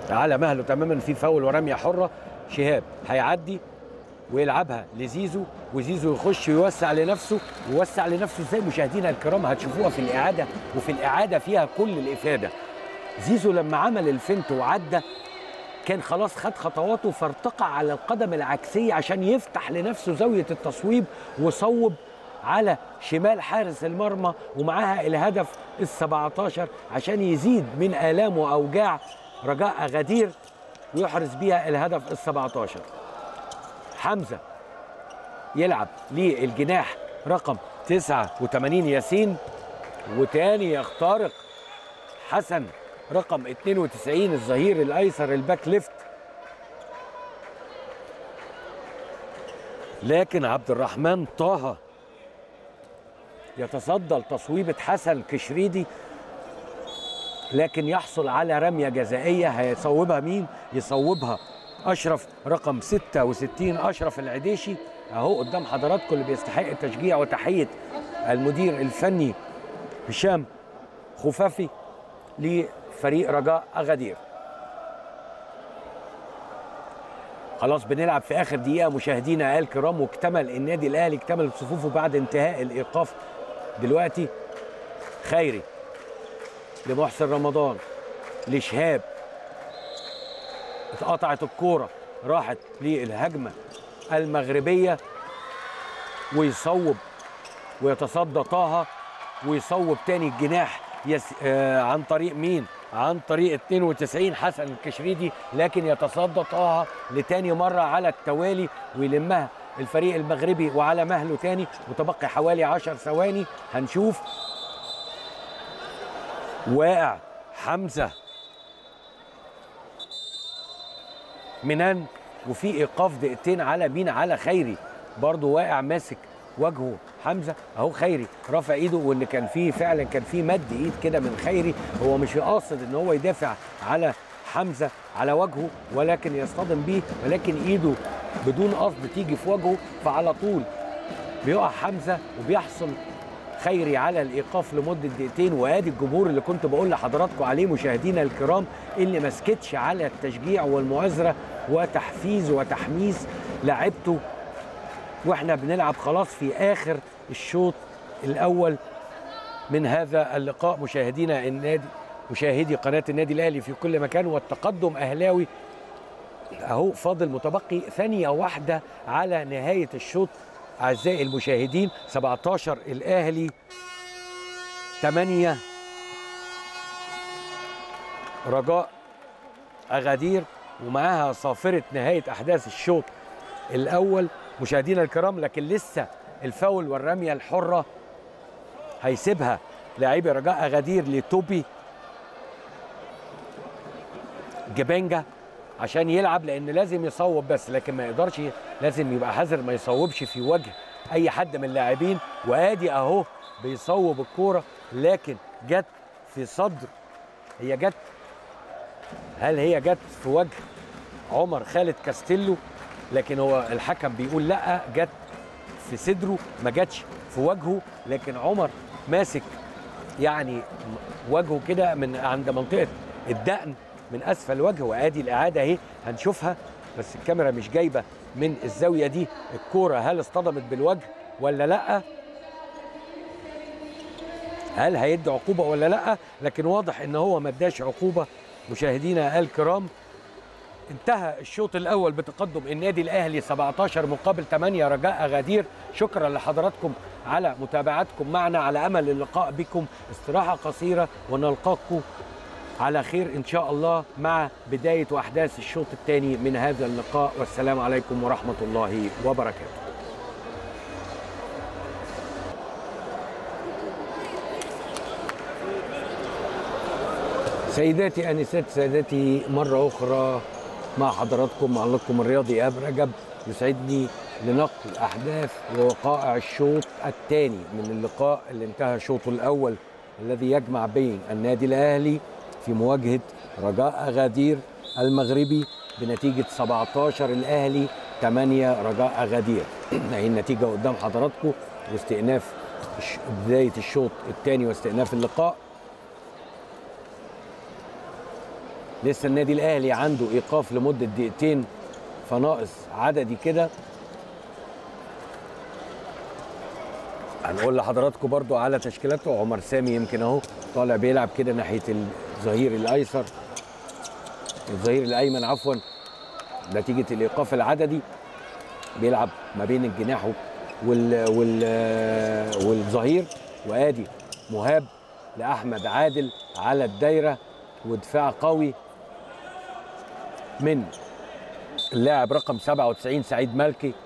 على مهله تماما في فاول ورميه حره شهاب هيعدي ويلعبها لزيزو وزيزو يخش يوسع لنفسه يوسع لنفسه ازاي مشاهدينا الكرام هتشوفوها في الاعاده وفي الاعاده فيها كل الافاده زيزو لما عمل الفنت وعدى كان خلاص خد خطواته فارتقع على القدم العكسيه عشان يفتح لنفسه زاويه التصويب وصوب على شمال حارس المرمى ومعاها الهدف ال 17 عشان يزيد من آلام وأوجاع رجاء غدير ويحرز بيها الهدف ال 17 حمزة يلعب للجناح رقم 89 ياسين وتاني يخترق حسن رقم 92 الظهير الايسر الباك ليفت لكن عبد الرحمن طه يتصدى لتصويبة حسن كشريدي لكن يحصل على رمية جزائية هيصوبها مين؟ يصوبها أشرف رقم 66 أشرف العديشي أهو قدام حضراتكم اللي بيستحق التشجيع وتحية المدير الفني هشام خفافي لفريق رجاء أغادير خلاص بنلعب في اخر دقيقه مشاهدينا الكرام واكتمل النادي الاهلي اكتمل صفوفه بعد انتهاء الايقاف دلوقتي خيري لمحسن رمضان لشهاب اتقطعت الكوره راحت للهجمه المغربيه ويصوب ويتصدى طه ويصوب تاني الجناح يس آه عن طريق مين؟ عن طريق 92 حسن الكشريدي لكن يتصدى طه لتاني مرة على التوالي ويلمها الفريق المغربي وعلى مهله تاني متبقي حوالي 10 ثواني هنشوف واقع حمزة منان وفي ايقاف دقيقتين على مين على خيري برضه واقع ماسك وجهه حمزه اهو خيري رافع ايده وان كان فيه فعلا كان فيه مد ايد كده من خيري هو مش قاصد ان هو يدافع على حمزه على وجهه ولكن يصطدم بيه ولكن ايده بدون قصد تيجي في وجهه فعلى طول بيقع حمزه وبيحصل خيري على الايقاف لمده دقيقتين وادي الجمهور اللي كنت بقول لحضراتكم عليه مشاهدينا الكرام اللي ما سكتش على التشجيع والمؤازره وتحفيز وتحميس لعبته واحنا بنلعب خلاص في اخر الشوط الاول من هذا اللقاء مشاهدينا النادي مشاهدي قناه النادي الاهلي في كل مكان والتقدم اهلاوي اهو فاضل متبقي ثانيه واحده على نهايه الشوط اعزائي المشاهدين 17 الاهلي 8 رجاء اغادير ومعاها صافره نهايه احداث الشوط الاول مشاهدينا الكرام لكن لسه الفاول والرميه الحره هيسيبها لاعبي رجاء اغادير لتوبي جبانجا عشان يلعب لان لازم يصوب بس لكن ما يقدرش لازم يبقى حذر ما يصوبش في وجه اي حد من اللاعبين وادي اهو بيصوب الكوره لكن جت في صدر هي جت هل هي جت في وجه عمر خالد كاستيلو لكن هو الحكم بيقول لا جت في صدره ما جاتش في وجهه لكن عمر ماسك يعني وجهه كده من عند منطقه الدقن من اسفل وجهه وادي الاعاده اهي هنشوفها بس الكاميرا مش جايبه من الزاويه دي الكوره هل اصطدمت بالوجه ولا لا هل هيدي عقوبه ولا لا لكن واضح ان هو ما اداش عقوبه مشاهدينا الكرام انتهى الشوط الاول بتقدم النادي الاهلي 17 مقابل 8 رجاء غدير شكرا لحضراتكم على متابعتكم معنا على امل اللقاء بكم استراحه قصيره ونلقاكم على خير ان شاء الله مع بدايه واحداث الشوط الثاني من هذا اللقاء والسلام عليكم ورحمه الله وبركاته سيداتي انسات سادتي مره اخرى مع حضراتكم معلقكم الرياضي ايهاب رجب يسعدني لنقل احداث ووقائع الشوط الثاني من اللقاء اللي انتهى شوطه الاول الذي يجمع بين النادي الاهلي في مواجهه رجاء غدير المغربي بنتيجه 17 الاهلي 8 رجاء غدير اهي النتيجه قدام حضراتكم واستئناف بدايه الشوط الثاني واستئناف اللقاء لسه النادي الاهلي عنده ايقاف لمده دقيقتين فناقص عددي كده هنقول لحضراتكم برضو على تشكيلاته عمر سامي يمكن اهو طالع بيلعب كده ناحيه الظهير الايسر الظهير الايمن عفوا نتيجه الايقاف العددي بيلعب ما بين الجناح وال وال والظهير وادي مهاب لاحمد عادل على الدايره ودفاع قوي من اللاعب رقم 97 سعيد مالكي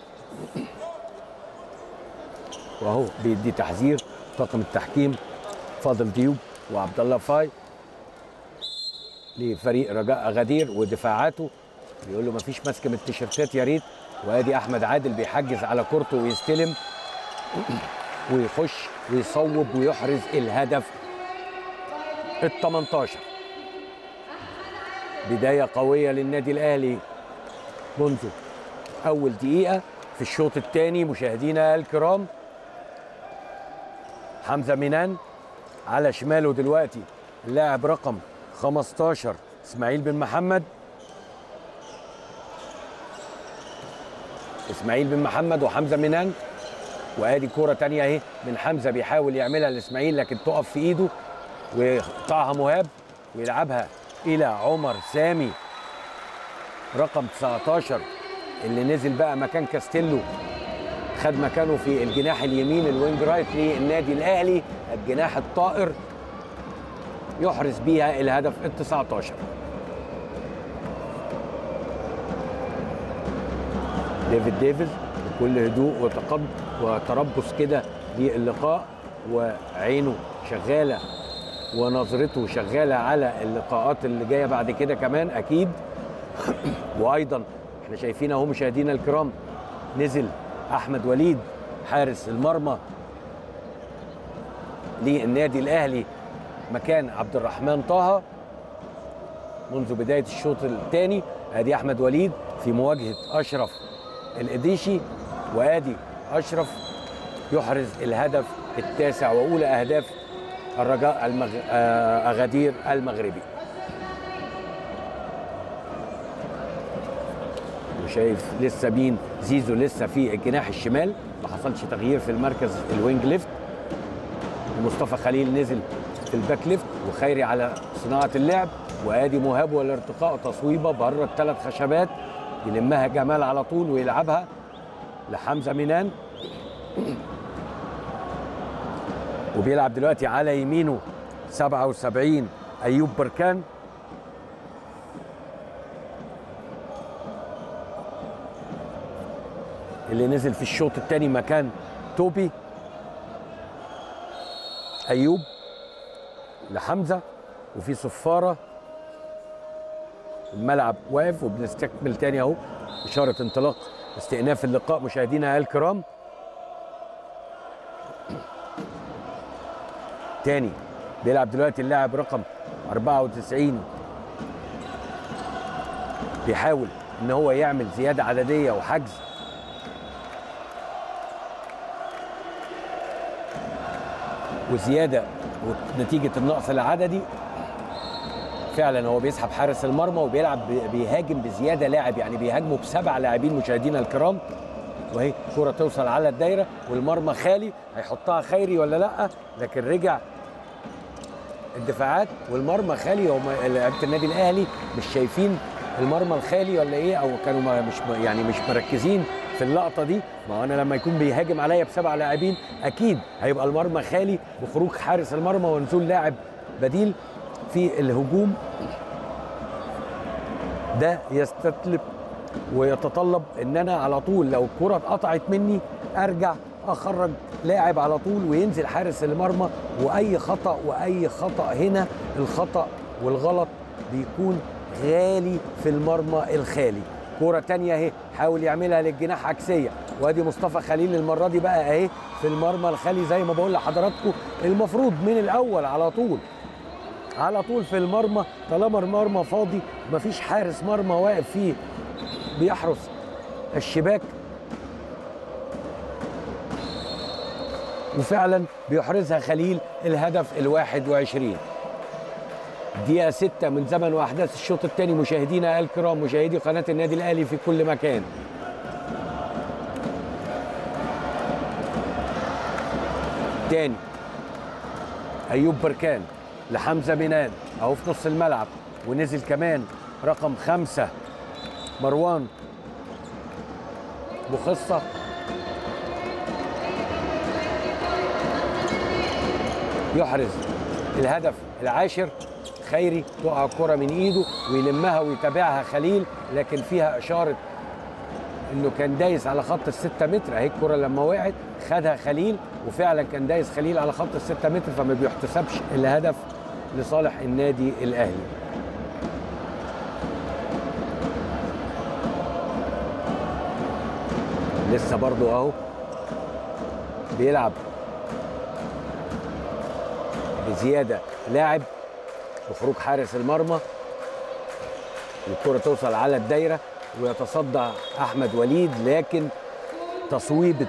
وهو بيدي تحذير طاقم التحكيم فاضل ديوب وعبد الله فاي لفريق رجاء غدير ودفاعاته بيقول له مفيش ماسك من التيشيرتات يا ريت وادي احمد عادل بيحجز على كورته ويستلم ويخش ويصوب ويحرز الهدف ال 18 بدايه قويه للنادي الاهلي منذ اول دقيقه في الشوط الثاني مشاهدينا الكرام حمزه مينان على شماله دلوقتي اللاعب رقم 15 اسماعيل بن محمد اسماعيل بن محمد وحمزه مينان وادي كوره تانية اهي من حمزه بيحاول يعملها لاسماعيل لكن تقف في ايده ويقطعها مهاب ويلعبها الى عمر سامي رقم 19 اللي نزل بقى مكان كاستيلو خد مكانه في الجناح اليمين الوينج رايت للنادي الاهلي الجناح الطائر يحرز بيها الهدف ال 19 ديفيد ديفيز بكل هدوء وتقب وتربص كده للقاء وعينه شغاله ونظرته شغاله على اللقاءات اللي جايه بعد كده كمان اكيد وايضا احنا شايفين اهو مشاهدينا الكرام نزل احمد وليد حارس المرمى للنادي الاهلي مكان عبد الرحمن طه منذ بدايه الشوط الثاني ادي احمد وليد في مواجهه اشرف الاديشي وادي اشرف يحرز الهدف التاسع واولى اهداف الرجاء المغ... آه... اغادير المغربي وشايف لسه مين زيزو لسه في الجناح الشمال ما حصلش تغيير في المركز الوينج ليفت ومصطفى خليل نزل في الباك ليفت وخيري على صناعه اللعب وادي مهاب والارتقاء تصويبه بره الثلاث خشبات يلمها جمال على طول ويلعبها لحمزه مينان وبيلعب دلوقتي على يمينه 77 ايوب بركان اللي نزل في الشوط الثاني مكان توبي ايوب لحمزه وفي صفاره الملعب واقف وبنستكمل تاني اهو اشاره انطلاق استئناف اللقاء مشاهدينا الكرام تاني بيلعب دلوقتي اللاعب رقم 94 بيحاول ان هو يعمل زياده عدديه وحجز وزياده نتيجه النقص العددي فعلا هو بيسحب حارس المرمى وبيلعب بيهاجم بزياده لاعب يعني بيهاجموا بسبع لاعبين مشاهدينا الكرام وهي كرة توصل على الدايره والمرمى خالي هيحطها خيري ولا لا لكن رجع الدفاعات والمرمى خالي هم لعيبه النادي الاهلي مش شايفين المرمى الخالي ولا ايه او كانوا مش يعني مش مركزين في اللقطه دي ما هو انا لما يكون بيهاجم عليا بسبع لاعبين اكيد هيبقى المرمى خالي بخروج حارس المرمى ونزول لاعب بديل في الهجوم ده يستطلب ويتطلب ان انا على طول لو الكره اتقطعت مني ارجع اخرج لاعب على طول وينزل حارس المرمى واي خطا واي خطا هنا الخطا والغلط بيكون غالي في المرمى الخالي كرة تانية اهي حاول يعملها للجناح عكسية وادي مصطفى خليل المرة دي بقى اهي في المرمى الخالي زي ما بقول لحضراتكم المفروض من الأول على طول على طول في المرمى طالما المرمى فاضي مفيش حارس مرمى واقف فيه بيحرس الشباك وفعلا بيحرزها خليل الهدف الواحد وعشرين دقيقة ستة من زمن وأحداث الشوط الثاني مشاهدينا الكرام مشاهدي قناة النادي الأهلي في كل مكان تاني أيوب بركان لحمزة بنان أهو في نص الملعب ونزل كمان رقم خمسة مروان بخصة يحرز الهدف العاشر خيري تقع الكرة من ايده ويلمها ويتابعها خليل لكن فيها اشارة انه كان دايس على خط الستة متر اهي الكرة لما وقعت خدها خليل وفعلا كان دايس خليل على خط الستة متر فما بيحتسبش الهدف لصالح النادي الاهلي لسه برضو اهو بيلعب بزياده لاعب بخروج حارس المرمى والكرة توصل على الدايرة ويتصدى أحمد وليد لكن تصويبة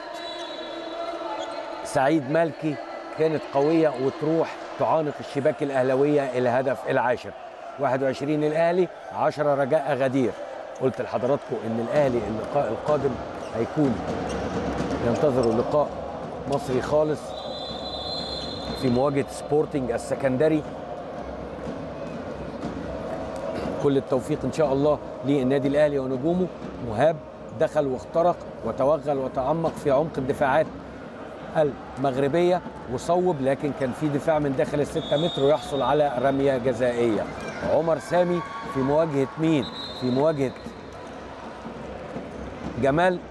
سعيد مالكي كانت قوية وتروح تعانق الشباك الأهلوية الهدف العاشر 21 الأهلي 10 رجاء غدير قلت لحضراتكم إن الأهلي اللقاء القادم هيكون ينتظروا لقاء مصري خالص في مواجهة سبورتنج السكندري كل التوفيق ان شاء الله للنادي الاهلي ونجومه مهاب دخل واخترق وتوغل وتعمق في عمق الدفاعات المغربيه وصوب لكن كان في دفاع من داخل الستة متر ويحصل على رميه جزائيه عمر سامي في مواجهه مين في مواجهه جمال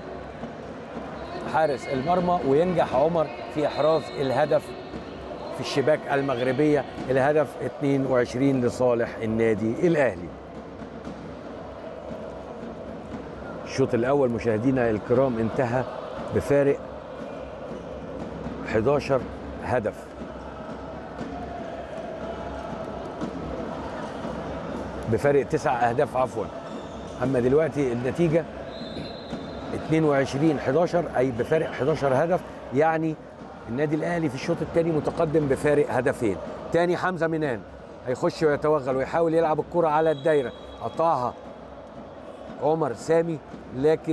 حارس المرمى وينجح عمر في احراز الهدف في الشباك المغربية الهدف 22 لصالح النادي الأهلي الشوط الأول مشاهدينا الكرام انتهى بفارق 11 هدف بفارق تسع أهداف عفوا أما دلوقتي النتيجة 22 11 أي بفارق 11 هدف يعني النادي الاهلي في الشوط الثاني متقدم بفارق هدفين تاني حمزه منان هيخش ويتوغل ويحاول يلعب الكره على الدايره قطعها عمر سامي لكن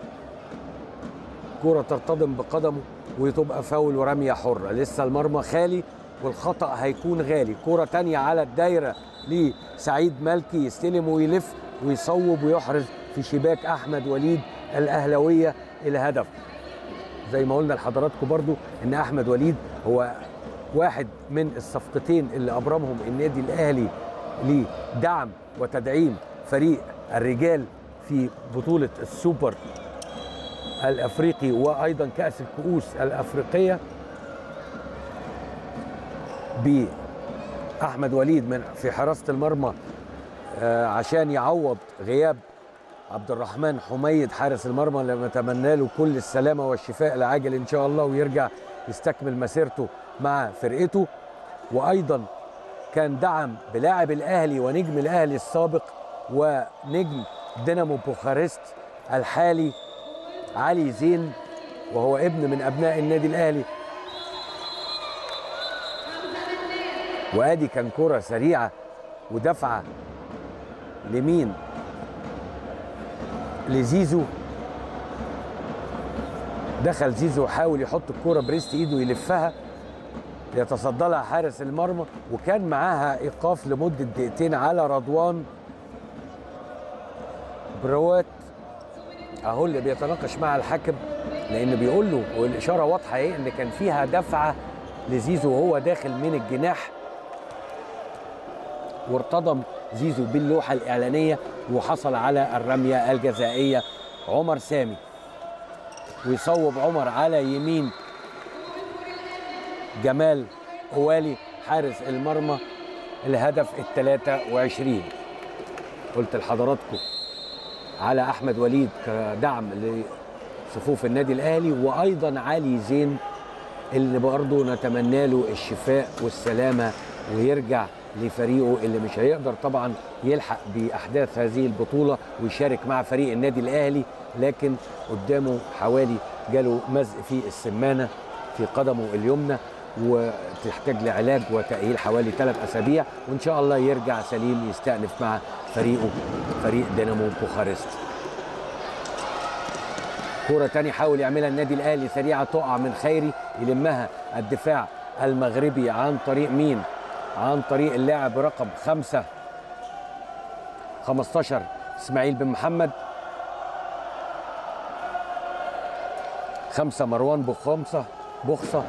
كرة ترتطم بقدمه وتبقى فاول ورمية حرة لسه المرمى خالي والخطأ هيكون غالي كرة تانية على الدايرة لسعيد مالكي يستلم ويلف ويصوب ويحرز في شباك أحمد وليد الأهلوية الهدف زي ما قلنا لحضراتكم برضو ان احمد وليد هو واحد من الصفقتين اللي ابرمهم النادي الاهلي لدعم وتدعيم فريق الرجال في بطوله السوبر الافريقي وايضا كاس الكؤوس الافريقيه باحمد وليد من في حراسه المرمى عشان يعوض غياب عبد الرحمن حميد حارس المرمى اللي نتمنى له كل السلامه والشفاء العاجل ان شاء الله ويرجع يستكمل مسيرته مع فرقته وايضا كان دعم بلاعب الاهلي ونجم الاهلي السابق ونجم دينامو بوخارست الحالي علي زين وهو ابن من ابناء النادي الاهلي وادي كان كره سريعه ودفعه لمين لزيزو دخل زيزو وحاول يحط الكرة بريست ايده يلفها يتصدى لها حارس المرمى وكان معاها ايقاف لمده دقيقتين على رضوان بروات اهو اللي بيتناقش مع الحكم لان بيقول له والاشاره واضحه ايه ان كان فيها دفعه لزيزو وهو داخل من الجناح وارتضم زيزو باللوحه الاعلانيه وحصل على الرميه الجزائيه عمر سامي ويصوب عمر على يمين جمال هوالي حارس المرمى الهدف ال 23 قلت لحضراتكم على احمد وليد كدعم لصفوف النادي الاهلي وايضا علي زين اللي برضه نتمنى له الشفاء والسلامه ويرجع لفريقه اللي مش هيقدر طبعا يلحق باحداث هذه البطوله ويشارك مع فريق النادي الاهلي لكن قدامه حوالي جاله مزق في السمانه في قدمه اليمنى وتحتاج لعلاج وتأهيل حوالي ثلاث أسابيع وإن شاء الله يرجع سليم يستأنف مع فريقه فريق دينامو بوخارست كرة تاني حاول يعملها النادي الأهلي سريعة تقع من خيري يلمها الدفاع المغربي عن طريق مين؟ عن طريق اللاعب رقم خمسة 15 اسماعيل بن محمد خمسة مروان بخمسة بخصة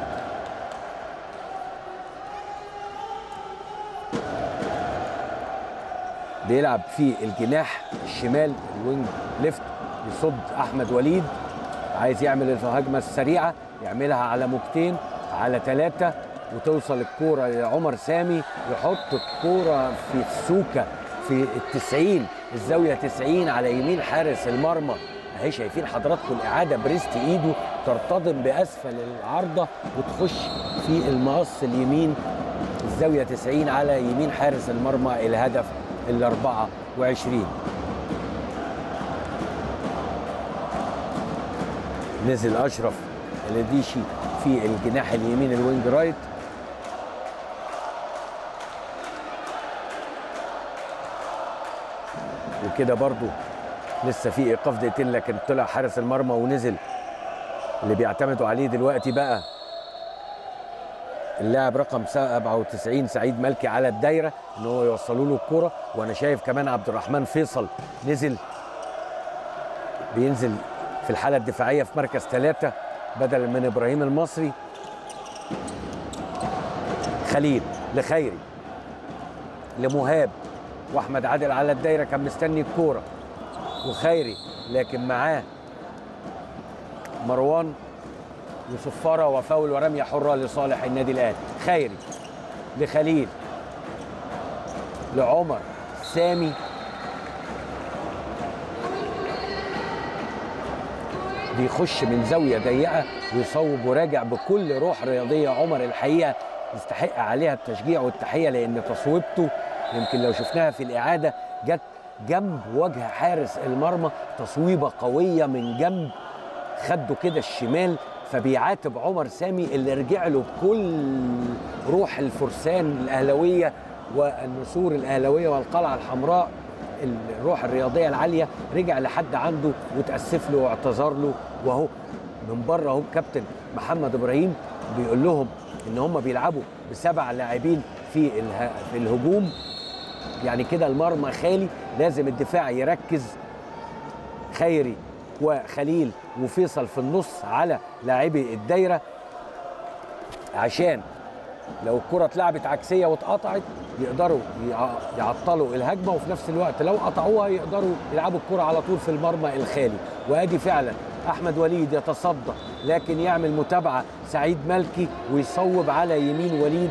بيلعب في الجناح الشمال الوينج ليفت يصد احمد وليد عايز يعمل الهجمه السريعه يعملها على موجتين على ثلاثه وتوصل الكوره لعمر سامي يحط الكوره في السوكه في التسعين الزاويه 90 على يمين حارس المرمى اهي شايفين حضراتكم الاعاده بريست ايده ترتطم باسفل العارضه وتخش في المقص اليمين الزاويه 90 على يمين حارس المرمى الهدف ال 24 نزل اشرف الاديشي في الجناح اليمين الوينج رايت وكده برضو لسه في ايقاف دقيقتين لكن طلع حارس المرمى ونزل اللي بيعتمدوا عليه دلوقتي بقى اللاعب رقم 97 سعيد ملكي على الدايره ان هو يوصلوا له الكوره وانا شايف كمان عبد الرحمن فيصل نزل بينزل في الحاله الدفاعيه في مركز ثلاثه بدلا من ابراهيم المصري خليل لخيري لمهاب واحمد عادل على الدايره كان مستني الكوره وخيري لكن معاه مروان وصفاره وفاول ورميه حره لصالح النادي الاهلي خيري لخليل لعمر سامي بيخش من زاويه ضيقه ويصوب وراجع بكل روح رياضيه عمر الحقيقه يستحق عليها التشجيع والتحيه لان تصويبته يمكن لو شفناها في الاعاده جت جنب وجه حارس المرمى تصويبه قويه من جنب خده كده الشمال فبيعاتب عمر سامي اللي رجع له بكل روح الفرسان الاهلاويه والنسور الاهلاويه والقلعه الحمراء الروح الرياضيه العاليه رجع لحد عنده وتاسف له واعتذر له وهو من بره اهو الكابتن محمد ابراهيم بيقول لهم ان هم بيلعبوا بسبع لاعبين في اله... في الهجوم يعني كده المرمى خالي لازم الدفاع يركز خيري وخليل وفيصل في النص على لاعبي الدايره عشان لو الكره اتلعبت عكسيه واتقطعت يقدروا يعطلوا الهجمه وفي نفس الوقت لو قطعوها يقدروا يلعبوا الكره على طول في المرمى الخالي وادي فعلا احمد وليد يتصدى لكن يعمل متابعه سعيد ملكي ويصوب على يمين وليد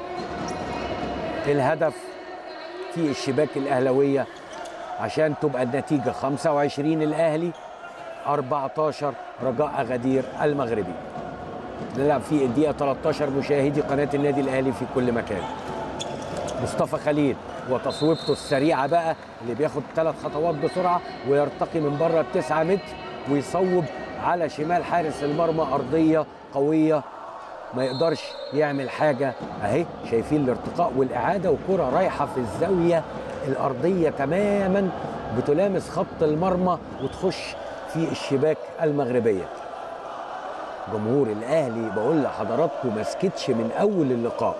الهدف في الشباك الاهلاويه عشان تبقى النتيجه 25 الاهلي 14 رجاء غدير المغربي نلعب في الدقيقه 13 مشاهدي قناه النادي الاهلي في كل مكان مصطفى خليل وتصويبته السريعه بقى اللي بياخد ثلاث خطوات بسرعه ويرتقي من بره التسعة متر ويصوب على شمال حارس المرمى ارضيه قويه ما يقدرش يعمل حاجه اهي شايفين الارتقاء والاعاده وكره رايحه في الزاويه الارضيه تماما بتلامس خط المرمى وتخش في الشباك المغربيه جمهور الاهلي بقول لحضراتكم ما سكتش من اول اللقاء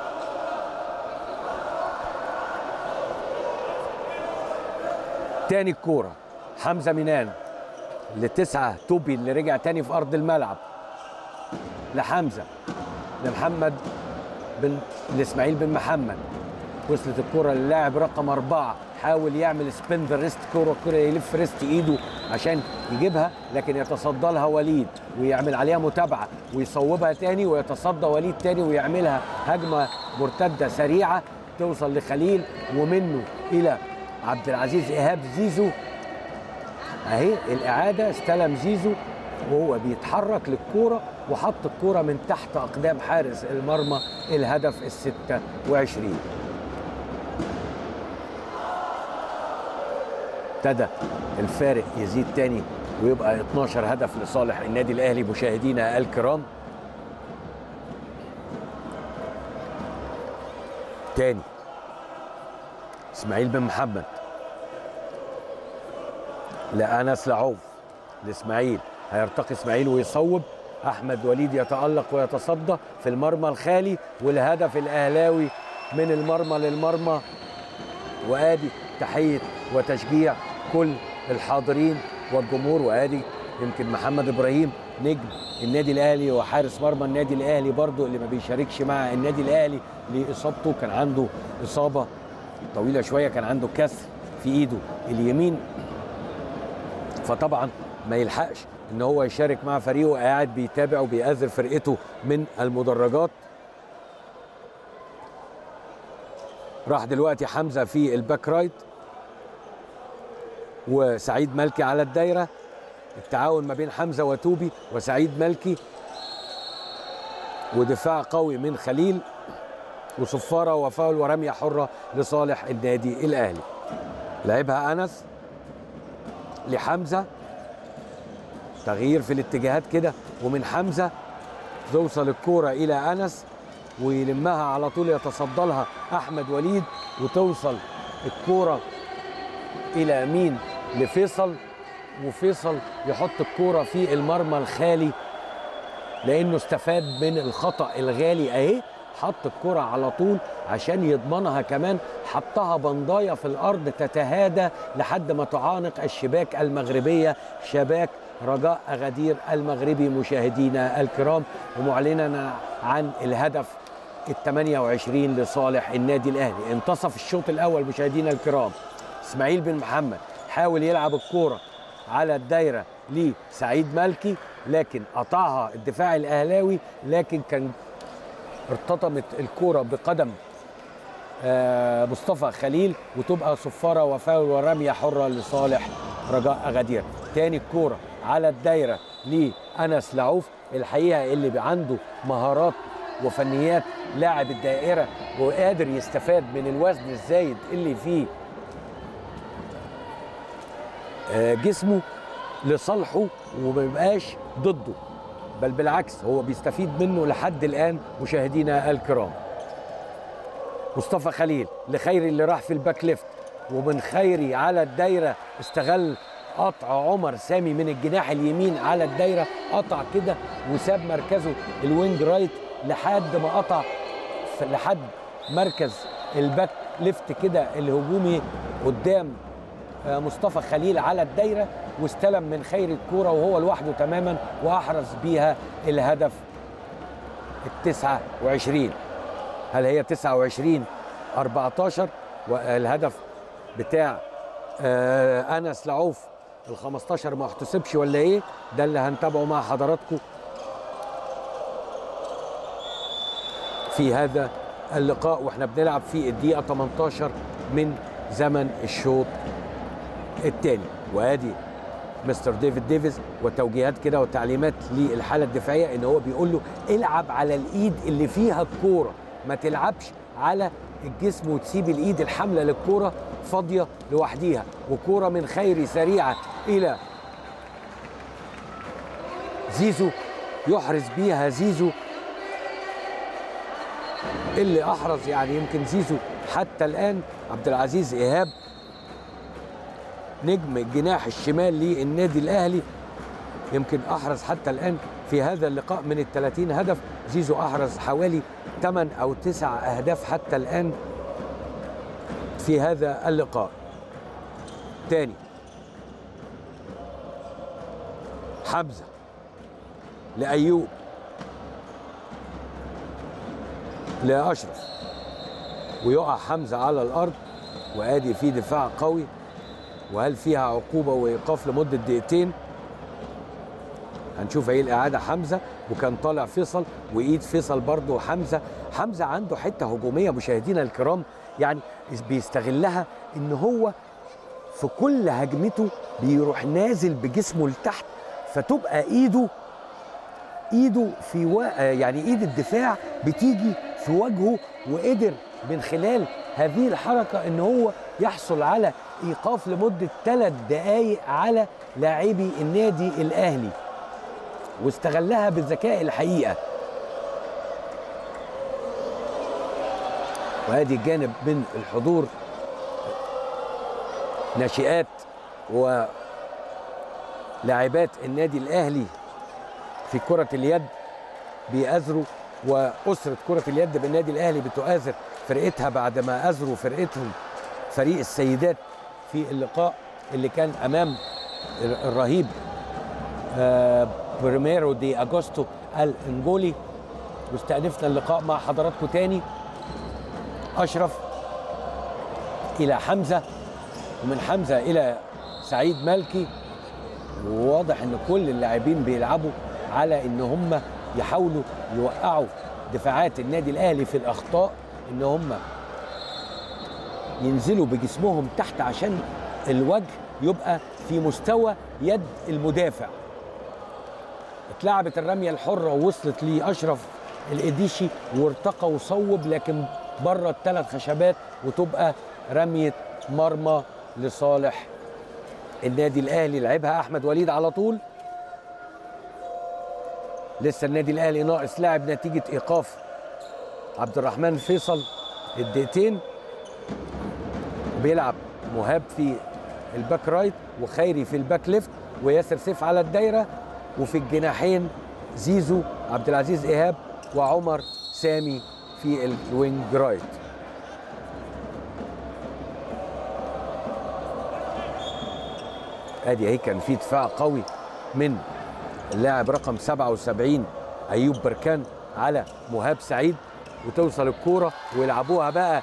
تاني الكوره حمزه مينان لتسعه توبي اللي رجع تاني في ارض الملعب لحمزه لمحمد بن لاسماعيل بن محمد وصلت الكره للاعب رقم اربعه حاول يعمل سبين ريست كوره كوره يلف ريست ايده عشان يجيبها لكن يتصدى لها وليد ويعمل عليها متابعه ويصوبها تاني ويتصدى وليد تاني ويعملها هجمه مرتده سريعه توصل لخليل ومنه الى عبد العزيز ايهاب زيزو اهي الاعاده استلم زيزو وهو بيتحرك للكوره وحط الكوره من تحت اقدام حارس المرمى الهدف ال 26 ابتدى الفارق يزيد تاني ويبقى 12 هدف لصالح النادي الاهلي مشاهدينا الكرام تاني اسماعيل بن محمد لأنس لعوف لإسماعيل هيرتقي إسماعيل ويصوب أحمد وليد يتألق ويتصدى في المرمى الخالي والهدف الأهلاوي من المرمى للمرمى وآدي تحية وتشجيع كل الحاضرين والجمهور وآدي يمكن محمد إبراهيم نجم النادي الأهلي وحارس مرمى النادي الأهلي برضو اللي ما بيشاركش مع النادي الأهلي لإصابته كان عنده إصابة طويلة شوية كان عنده كسر في إيده اليمين فطبعا ما يلحقش ان هو يشارك مع فريقه قاعد بيتابع وبيأذر فرقته من المدرجات راح دلوقتي حمزه في الباك رايت وسعيد ملكي على الدايره التعاون ما بين حمزه وتوبي وسعيد ملكي ودفاع قوي من خليل وصفاره وفاول ورميه حره لصالح النادي الاهلي لعبها انس لحمزه تغيير في الاتجاهات كده ومن حمزه توصل الكوره الى انس ويلمها على طول يتصدى لها احمد وليد وتوصل الكوره الى مين لفيصل وفيصل يحط الكوره في المرمى الخالي لانه استفاد من الخطا الغالي اهي حط الكرة على طول عشان يضمنها كمان حطها بنداية في الأرض تتهادى لحد ما تعانق الشباك المغربية شباك رجاء أغادير المغربي مشاهدينا الكرام ومعلنا عن الهدف ال 28 لصالح النادي الأهلي انتصف الشوط الأول مشاهدينا الكرام إسماعيل بن محمد حاول يلعب الكورة على الدايرة لسعيد ملكي لكن قطعها الدفاع الأهلاوي لكن كان ارتطمت الكوره بقدم آه مصطفى خليل وتبقى صفاره وفاول ورميه حره لصالح رجاء اغادير تاني الكوره على الدايره لانس لعوف الحقيقه اللي عنده مهارات وفنيات لاعب الدائره وقادر يستفاد من الوزن الزايد اللي فيه آه جسمه لصالحه وما يبقاش ضده بل بالعكس هو بيستفيد منه لحد الان مشاهدينا الكرام مصطفى خليل لخيري اللي راح في الباك ليفت ومن خيري على الدايره استغل قطع عمر سامي من الجناح اليمين على الدايره قطع كده وساب مركزه الوينج رايت لحد ما قطع لحد مركز الباك ليفت كده الهجومي قدام مصطفى خليل على الدايره واستلم من خير الكوره وهو لوحده تماما واحرز بيها الهدف ال 29 هل هي 29 14 والهدف بتاع آه انس لعوف ال 15 ما احتسبش ولا ايه ده اللي هنتابعه مع حضراتكم في هذا اللقاء واحنا بنلعب في الدقيقه 18 من زمن الشوط الثاني وادي مستر ديفيد ديفيز وتوجيهات كده وتعليمات للحاله الدفاعيه ان هو بيقول له العب على الايد اللي فيها الكوره ما تلعبش على الجسم وتسيب الايد الحامله للكوره فاضيه لوحديها وكوره من خيري سريعه الى زيزو يحرز بيها زيزو اللي احرز يعني يمكن زيزو حتى الان عبد العزيز ايهاب نجم الجناح الشمال للنادي الاهلي يمكن احرز حتى الان في هذا اللقاء من ال 30 هدف زيزو احرز حوالي 8 او 9 اهداف حتى الان في هذا اللقاء تاني حمزه لايوب لاشرف ويقع حمزه على الارض وادي في دفاع قوي وهل فيها عقوبه وايقاف لمده دقيقتين هنشوف ايه الاعاده حمزه وكان طالع فيصل وايد فيصل برضه حمزه حمزه عنده حته هجوميه مشاهدينا الكرام يعني بيستغلها ان هو في كل هجمته بيروح نازل بجسمه لتحت فتبقى ايده ايده في و... يعني ايد الدفاع بتيجي في وجهه وقدر من خلال هذه الحركه ان هو يحصل على ايقاف لمده ثلاث دقائق على لاعبي النادي الاهلي واستغلها بذكاء الحقيقه وادي جانب من الحضور ناشئات ولاعبات النادي الاهلي في كره اليد بيأزروا واسره كره اليد بالنادي الاهلي بتؤازر فرقتها بعد ما ازروا فرقتهم فريق السيدات في اللقاء اللي كان امام الرهيب آه، بريميرو دي اجوستو الانجولي واستأنفنا اللقاء مع حضراتكم تاني اشرف الى حمزه ومن حمزه الى سعيد مالكي وواضح ان كل اللاعبين بيلعبوا على ان هم يحاولوا يوقعوا دفاعات النادي الاهلي في الاخطاء ان هم ينزلوا بجسمهم تحت عشان الوجه يبقى في مستوى يد المدافع اتلعبت الرميه الحره ووصلت لاشرف الاديشي وارتقى وصوب لكن بره الثلاث خشبات وتبقى رميه مرمى لصالح النادي الاهلي لعبها احمد وليد على طول لسه النادي الاهلي ناقص لاعب نتيجه ايقاف عبد الرحمن فيصل الدقيقتين بيلعب مهاب في الباك رايت وخيري في الباك ليفت وياسر سيف على الدايره وفي الجناحين زيزو عبد العزيز ايهاب وعمر سامي في الوينج رايت ادي اهي كان في دفاع قوي من اللاعب رقم 77 ايوب بركان على مهاب سعيد وتوصل الكوره ويلعبوها بقى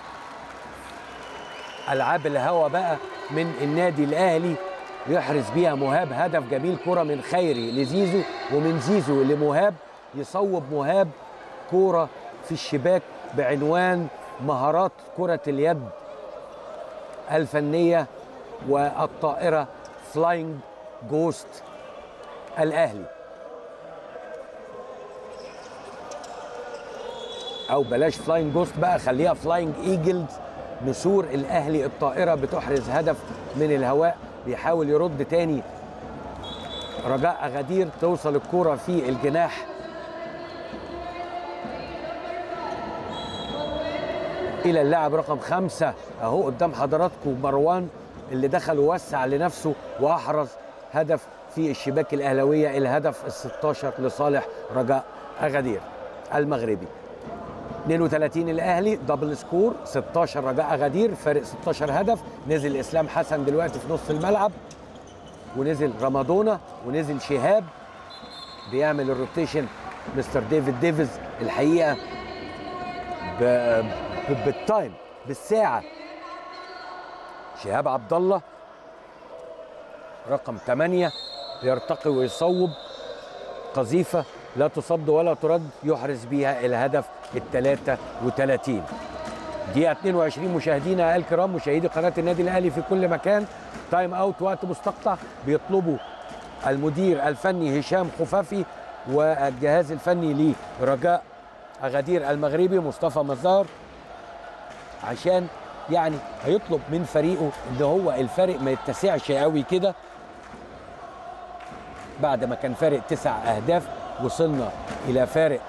العاب الهوا بقى من النادي الاهلي يحرز بيها مهاب هدف جميل كرة من خيري لزيزو ومن زيزو لمهاب يصوب مهاب كرة في الشباك بعنوان مهارات كرة اليد الفنية والطائرة فلاينج جوست الأهلي أو بلاش فلاينج جوست بقى خليها فلاينج ايجلز نسور الأهلي الطائرة بتحرز هدف من الهواء بيحاول يرد تاني رجاء أغادير توصل الكرة في الجناح إلى اللاعب رقم خمسة أهو قدام حضراتكم مروان اللي دخل ووسع لنفسه وأحرز هدف في الشباك الأهلوية الهدف ال 16 لصالح رجاء أغادير المغربي 32 الاهلي دبل سكور 16 رجاء غدير فارق 16 هدف نزل اسلام حسن دلوقتي في نص الملعب ونزل رمضانه ونزل شهاب بيعمل الروتيشن مستر ديفيد ديفيز الحقيقه ب... ب... بالتايم بالساعه شهاب عبد الله رقم 8 يرتقي ويصوب قذيفه لا تصد ولا ترد يحرز بيها الهدف ال 33 دقيقة 22 مشاهدينا الكرام مشاهدي قناة النادي الأهلي في كل مكان تايم أوت وقت مستقطع بيطلبوا المدير الفني هشام خفافي والجهاز الفني لرجاء أغادير المغربي مصطفى مزار عشان يعني هيطلب من فريقه ان هو الفارق ما يتسعش قوي كده بعد ما كان فارق تسع اهداف وصلنا الى فارق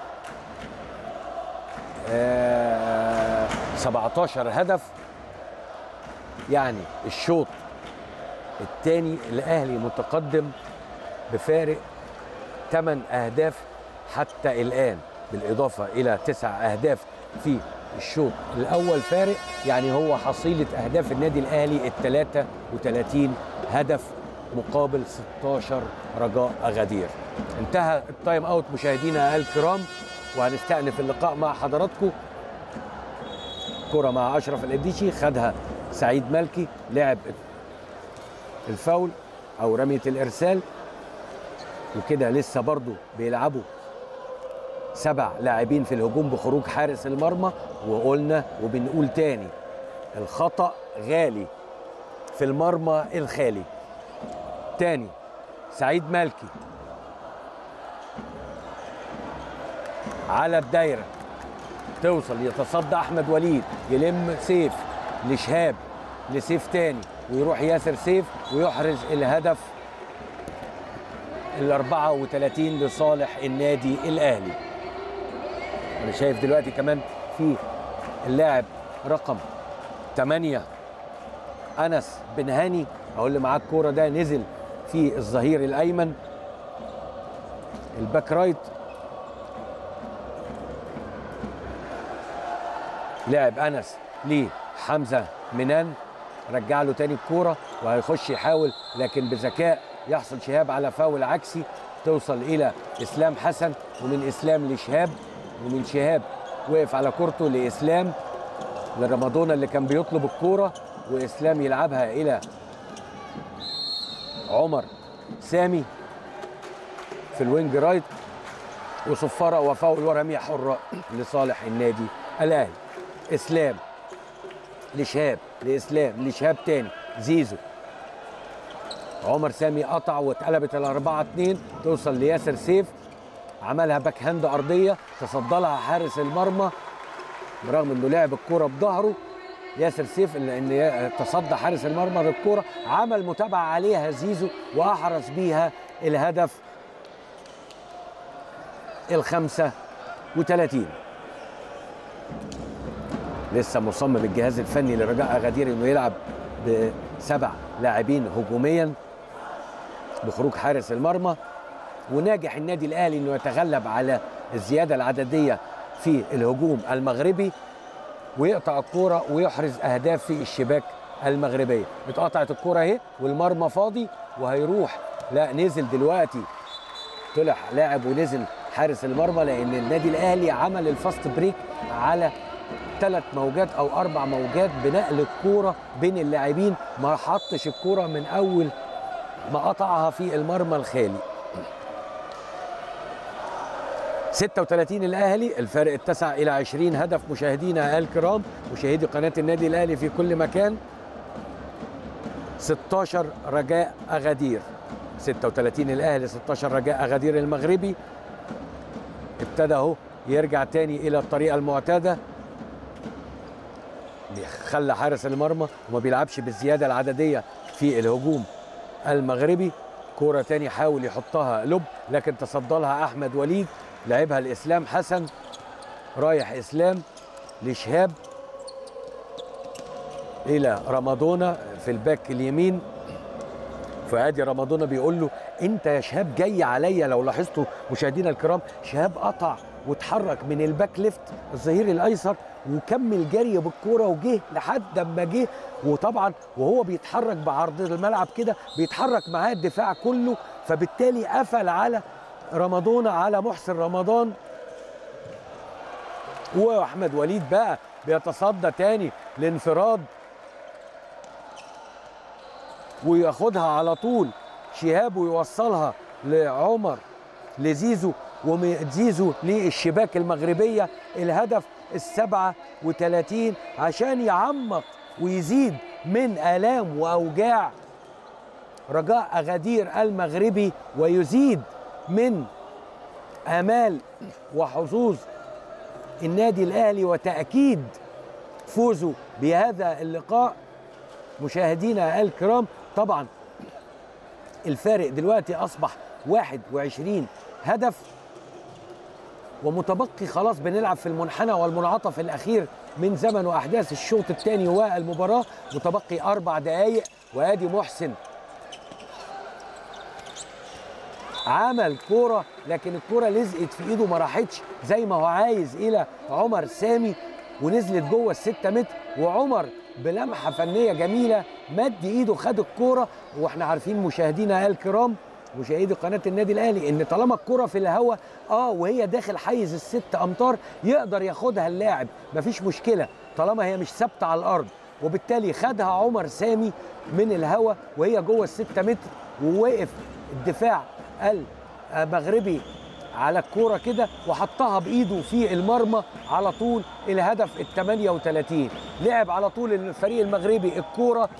آه 17 هدف يعني الشوط الثاني الاهلي متقدم بفارق 8 اهداف حتى الان بالاضافه الى تسع اهداف في الشوط الاول فارق يعني هو حصيله اهداف النادي الاهلي ال 33 هدف مقابل 16 رجاء أغادير انتهى التايم اوت مشاهدينا الكرام وهنستأنف اللقاء مع حضراتكم كرة مع أشرف القديشي خدها سعيد مالكي لعب الفاول أو رمية الإرسال وكده لسه برضو بيلعبوا سبع لاعبين في الهجوم بخروج حارس المرمى وقلنا وبنقول تاني الخطأ غالي في المرمى الخالي تاني سعيد مالكي على الدايره توصل يتصدى احمد وليد يلم سيف لشهاب لسيف تاني ويروح ياسر سيف ويحرز الهدف ال 34 لصالح النادي الاهلي انا شايف دلوقتي كمان في اللاعب رقم 8 انس بن هاني اهو اللي معاه الكوره ده نزل في الظهير الايمن الباك رايت لعب انس لحمزه منان رجع له تاني الكوره وهيخش يحاول لكن بذكاء يحصل شهاب على فاول عكسي توصل الى اسلام حسن ومن اسلام لشهاب ومن شهاب وقف على كورته لاسلام لرمضان اللي كان بيطلب الكوره واسلام يلعبها الى عمر سامي في الوينج رايت وصفاره وفاول ورميه حره لصالح النادي الاهلي اسلام لشهاب لاسلام لشهاب تاني زيزو عمر سامي قطع واتقلبت الأربعة اتنين توصل لياسر سيف عملها باك هاند أرضية تصدى لها حارس المرمى برغم انه لعب الكوره بظهره ياسر سيف ان تصدى حارس المرمى للكوره عمل متابعه عليها زيزو واحرز بيها الهدف الخمسة وثلاثين لسه مصمم الجهاز الفني لرجاء أغادير انه يلعب بسبع لاعبين هجوميا بخروج حارس المرمى وناجح النادي الاهلي انه يتغلب على الزياده العدديه في الهجوم المغربي ويقطع الكوره ويحرز اهداف في الشباك المغربيه اتقطعت الكوره اهي والمرمى فاضي وهيروح لا نزل دلوقتي طلع لاعب ونزل حارس المرمى لان النادي الاهلي عمل الفاست بريك على ثلاث موجات او اربع موجات بنقل الكوره بين اللاعبين ما حطش الكوره من اول ما قطعها في المرمى الخالي 36 الاهلي الفارق اتسع الى 20 هدف مشاهدينا الكرام مشاهدي قناه النادي الاهلي في كل مكان 16 رجاء اغادير 36 الاهلي 16 رجاء اغادير المغربي ابتدى اهو يرجع تاني الى الطريقه المعتاده خلى حارس المرمى وما بيلعبش بالزياده العدديه في الهجوم المغربي كوره تاني حاول يحطها لب لكن تصدى لها احمد وليد لعبها لاسلام حسن رايح اسلام لشهاب الى رمضان في الباك اليمين فادي رمضان بيقول له انت يا شهاب جاي عليا لو لاحظتوا مشاهدينا الكرام شهاب قطع واتحرك من الباك ليفت الظهير الايسر وكمل جري بالكوره وجه لحد اما جه وطبعا وهو بيتحرك بعرض الملعب كده بيتحرك معاه الدفاع كله فبالتالي قفل على رمضان على محسن رمضان واحمد وليد بقى بيتصدى تاني لانفراد وياخدها على طول شهاب ويوصلها لعمر لزيزو وزيزو للشباك المغربية الهدف السبعة وثلاثين عشان يعمق ويزيد من آلام وأوجاع رجاء أغادير المغربي ويزيد من آمال وحظوظ النادي الأهلي وتأكيد فوزه بهذا اللقاء مشاهدينا الكرام طبعا الفارق دلوقتي أصبح 21 هدف ومتبقي خلاص بنلعب في المنحنى والمنعطف الأخير من زمن وأحداث الشوط الثاني والمباراة متبقي أربع دقايق وادي محسن عمل كوره لكن الكوره لزقت في ايده ما راحتش زي ما هو عايز الى عمر سامي ونزلت جوه الستة متر وعمر بلمحه فنيه جميله مد ايده خد الكوره واحنا عارفين مشاهدينا الكرام مشاهدي قناه النادي الاهلي ان طالما الكوره في الهواء اه وهي داخل حيز الست امتار يقدر ياخدها اللاعب مفيش مشكله طالما هي مش ثابته على الارض وبالتالي خدها عمر سامي من الهواء وهي جوه الستة متر ووقف الدفاع المغربي على الكوره كده وحطها بايده في المرمى على طول الهدف ال 38 لعب على طول الفريق المغربي الكوره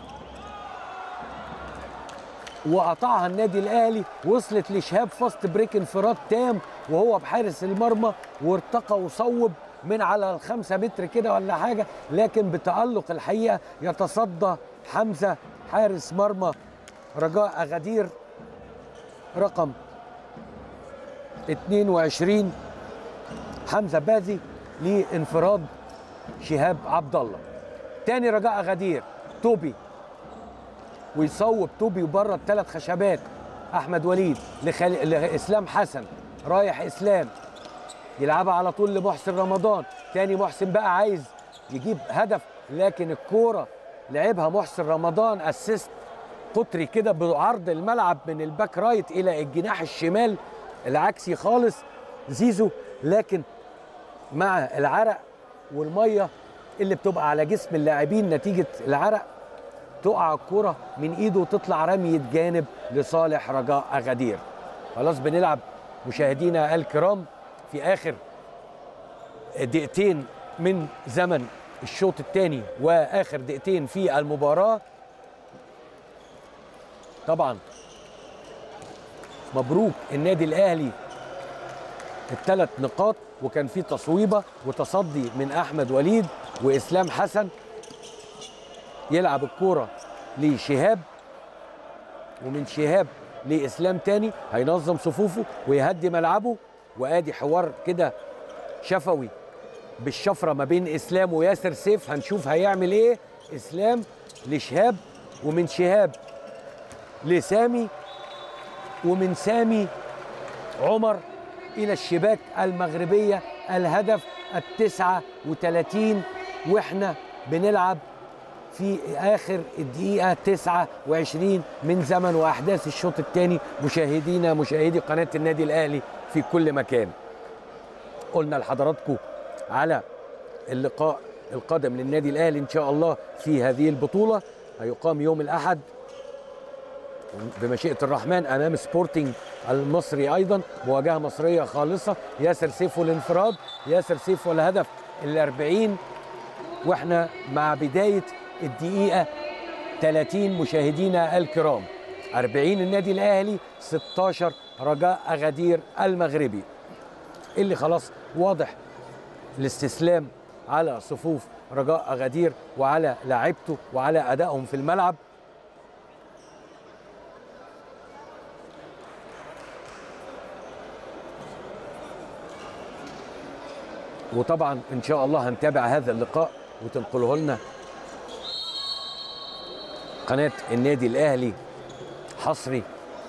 وقطعها النادي الاهلي وصلت لشهاب فاست بريك انفراد تام وهو بحارس المرمى وارتقى وصوب من على الخمسة متر كده ولا حاجة لكن بتألق الحقيقة يتصدى حمزة حارس مرمى رجاء أغادير رقم 22 حمزة باذي لانفراد شهاب عبد الله تاني رجاء غدير توبي ويصوب توبي بره الثلاث خشبات احمد وليد لخل... لاسلام حسن رايح اسلام يلعبها على طول لمحسن رمضان تاني محسن بقى عايز يجيب هدف لكن الكوره لعبها محسن رمضان اسيست قطري كده بعرض الملعب من الباك رايت الى الجناح الشمال العكسي خالص زيزو لكن مع العرق والميه اللي بتبقى على جسم اللاعبين نتيجه العرق تقع الكرة من ايده وتطلع رمية جانب لصالح رجاء أغادير خلاص بنلعب مشاهدينا الكرام في آخر دقيقتين من زمن الشوط الثاني وآخر دقيقتين في المباراة طبعا مبروك النادي الأهلي الثلاث نقاط وكان في تصويبة وتصدي من أحمد وليد وإسلام حسن يلعب الكوره لشهاب ومن شهاب لاسلام تاني هينظم صفوفه ويهدي ملعبه وادي حوار كده شفوي بالشفره ما بين اسلام وياسر سيف هنشوف هيعمل ايه اسلام لشهاب ومن شهاب لسامي ومن سامي عمر الى الشباك المغربيه الهدف التسعة وثلاثين واحنا بنلعب في اخر الدقيقه 29 من زمن واحداث الشوط الثاني مشاهدينا مشاهدي قناه النادي الاهلي في كل مكان قلنا لحضراتكم على اللقاء القادم للنادي الاهلي ان شاء الله في هذه البطوله هيقام يوم الاحد بمشيئه الرحمن امام سبورتنج المصري ايضا مواجهه مصريه خالصه ياسر سيف والانفراد ياسر سيف والهدف الأربعين واحنا مع بدايه الدقيقة 30 مشاهدينا الكرام 40 النادي الأهلي 16 رجاء أغادير المغربي اللي خلاص واضح الاستسلام على صفوف رجاء أغادير وعلى لاعبته وعلى أدائهم في الملعب وطبعا ان شاء الله هنتابع هذا اللقاء وتنقله لنا قناة النادي الأهلي حصري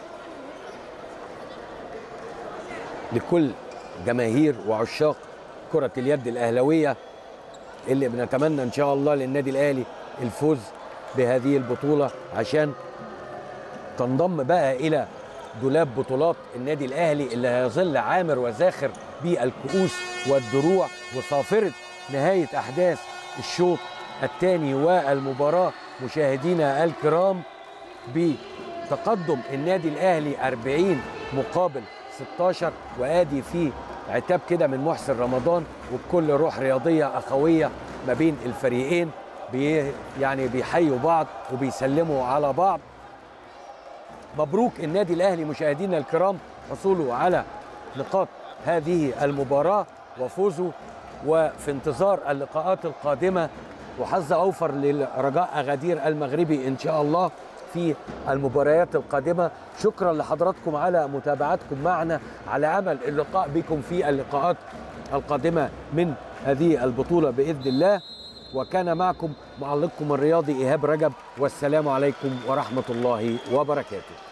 لكل جماهير وعشاق كرة اليد الأهلوية اللي بنتمنى إن شاء الله للنادي الأهلي الفوز بهذه البطولة عشان تنضم بقى إلى دولاب بطولات النادي الأهلي اللي هيظل عامر وزاخر بالكؤوس والدروع وصافرة نهاية أحداث الشوط الثاني والمباراة مشاهدينا الكرام بتقدم النادي الاهلي 40 مقابل 16 وادي في عتاب كده من محسن رمضان وبكل روح رياضيه اخويه ما بين الفريقين بي يعني بيحيوا بعض وبيسلموا على بعض مبروك النادي الاهلي مشاهدينا الكرام حصوله على نقاط هذه المباراه وفوزه وفي انتظار اللقاءات القادمه وحظ اوفر لرجاء اغادير المغربي ان شاء الله في المباريات القادمه شكرا لحضراتكم على متابعتكم معنا على امل اللقاء بكم في اللقاءات القادمه من هذه البطوله باذن الله وكان معكم معلقكم الرياضي ايهاب رجب والسلام عليكم ورحمه الله وبركاته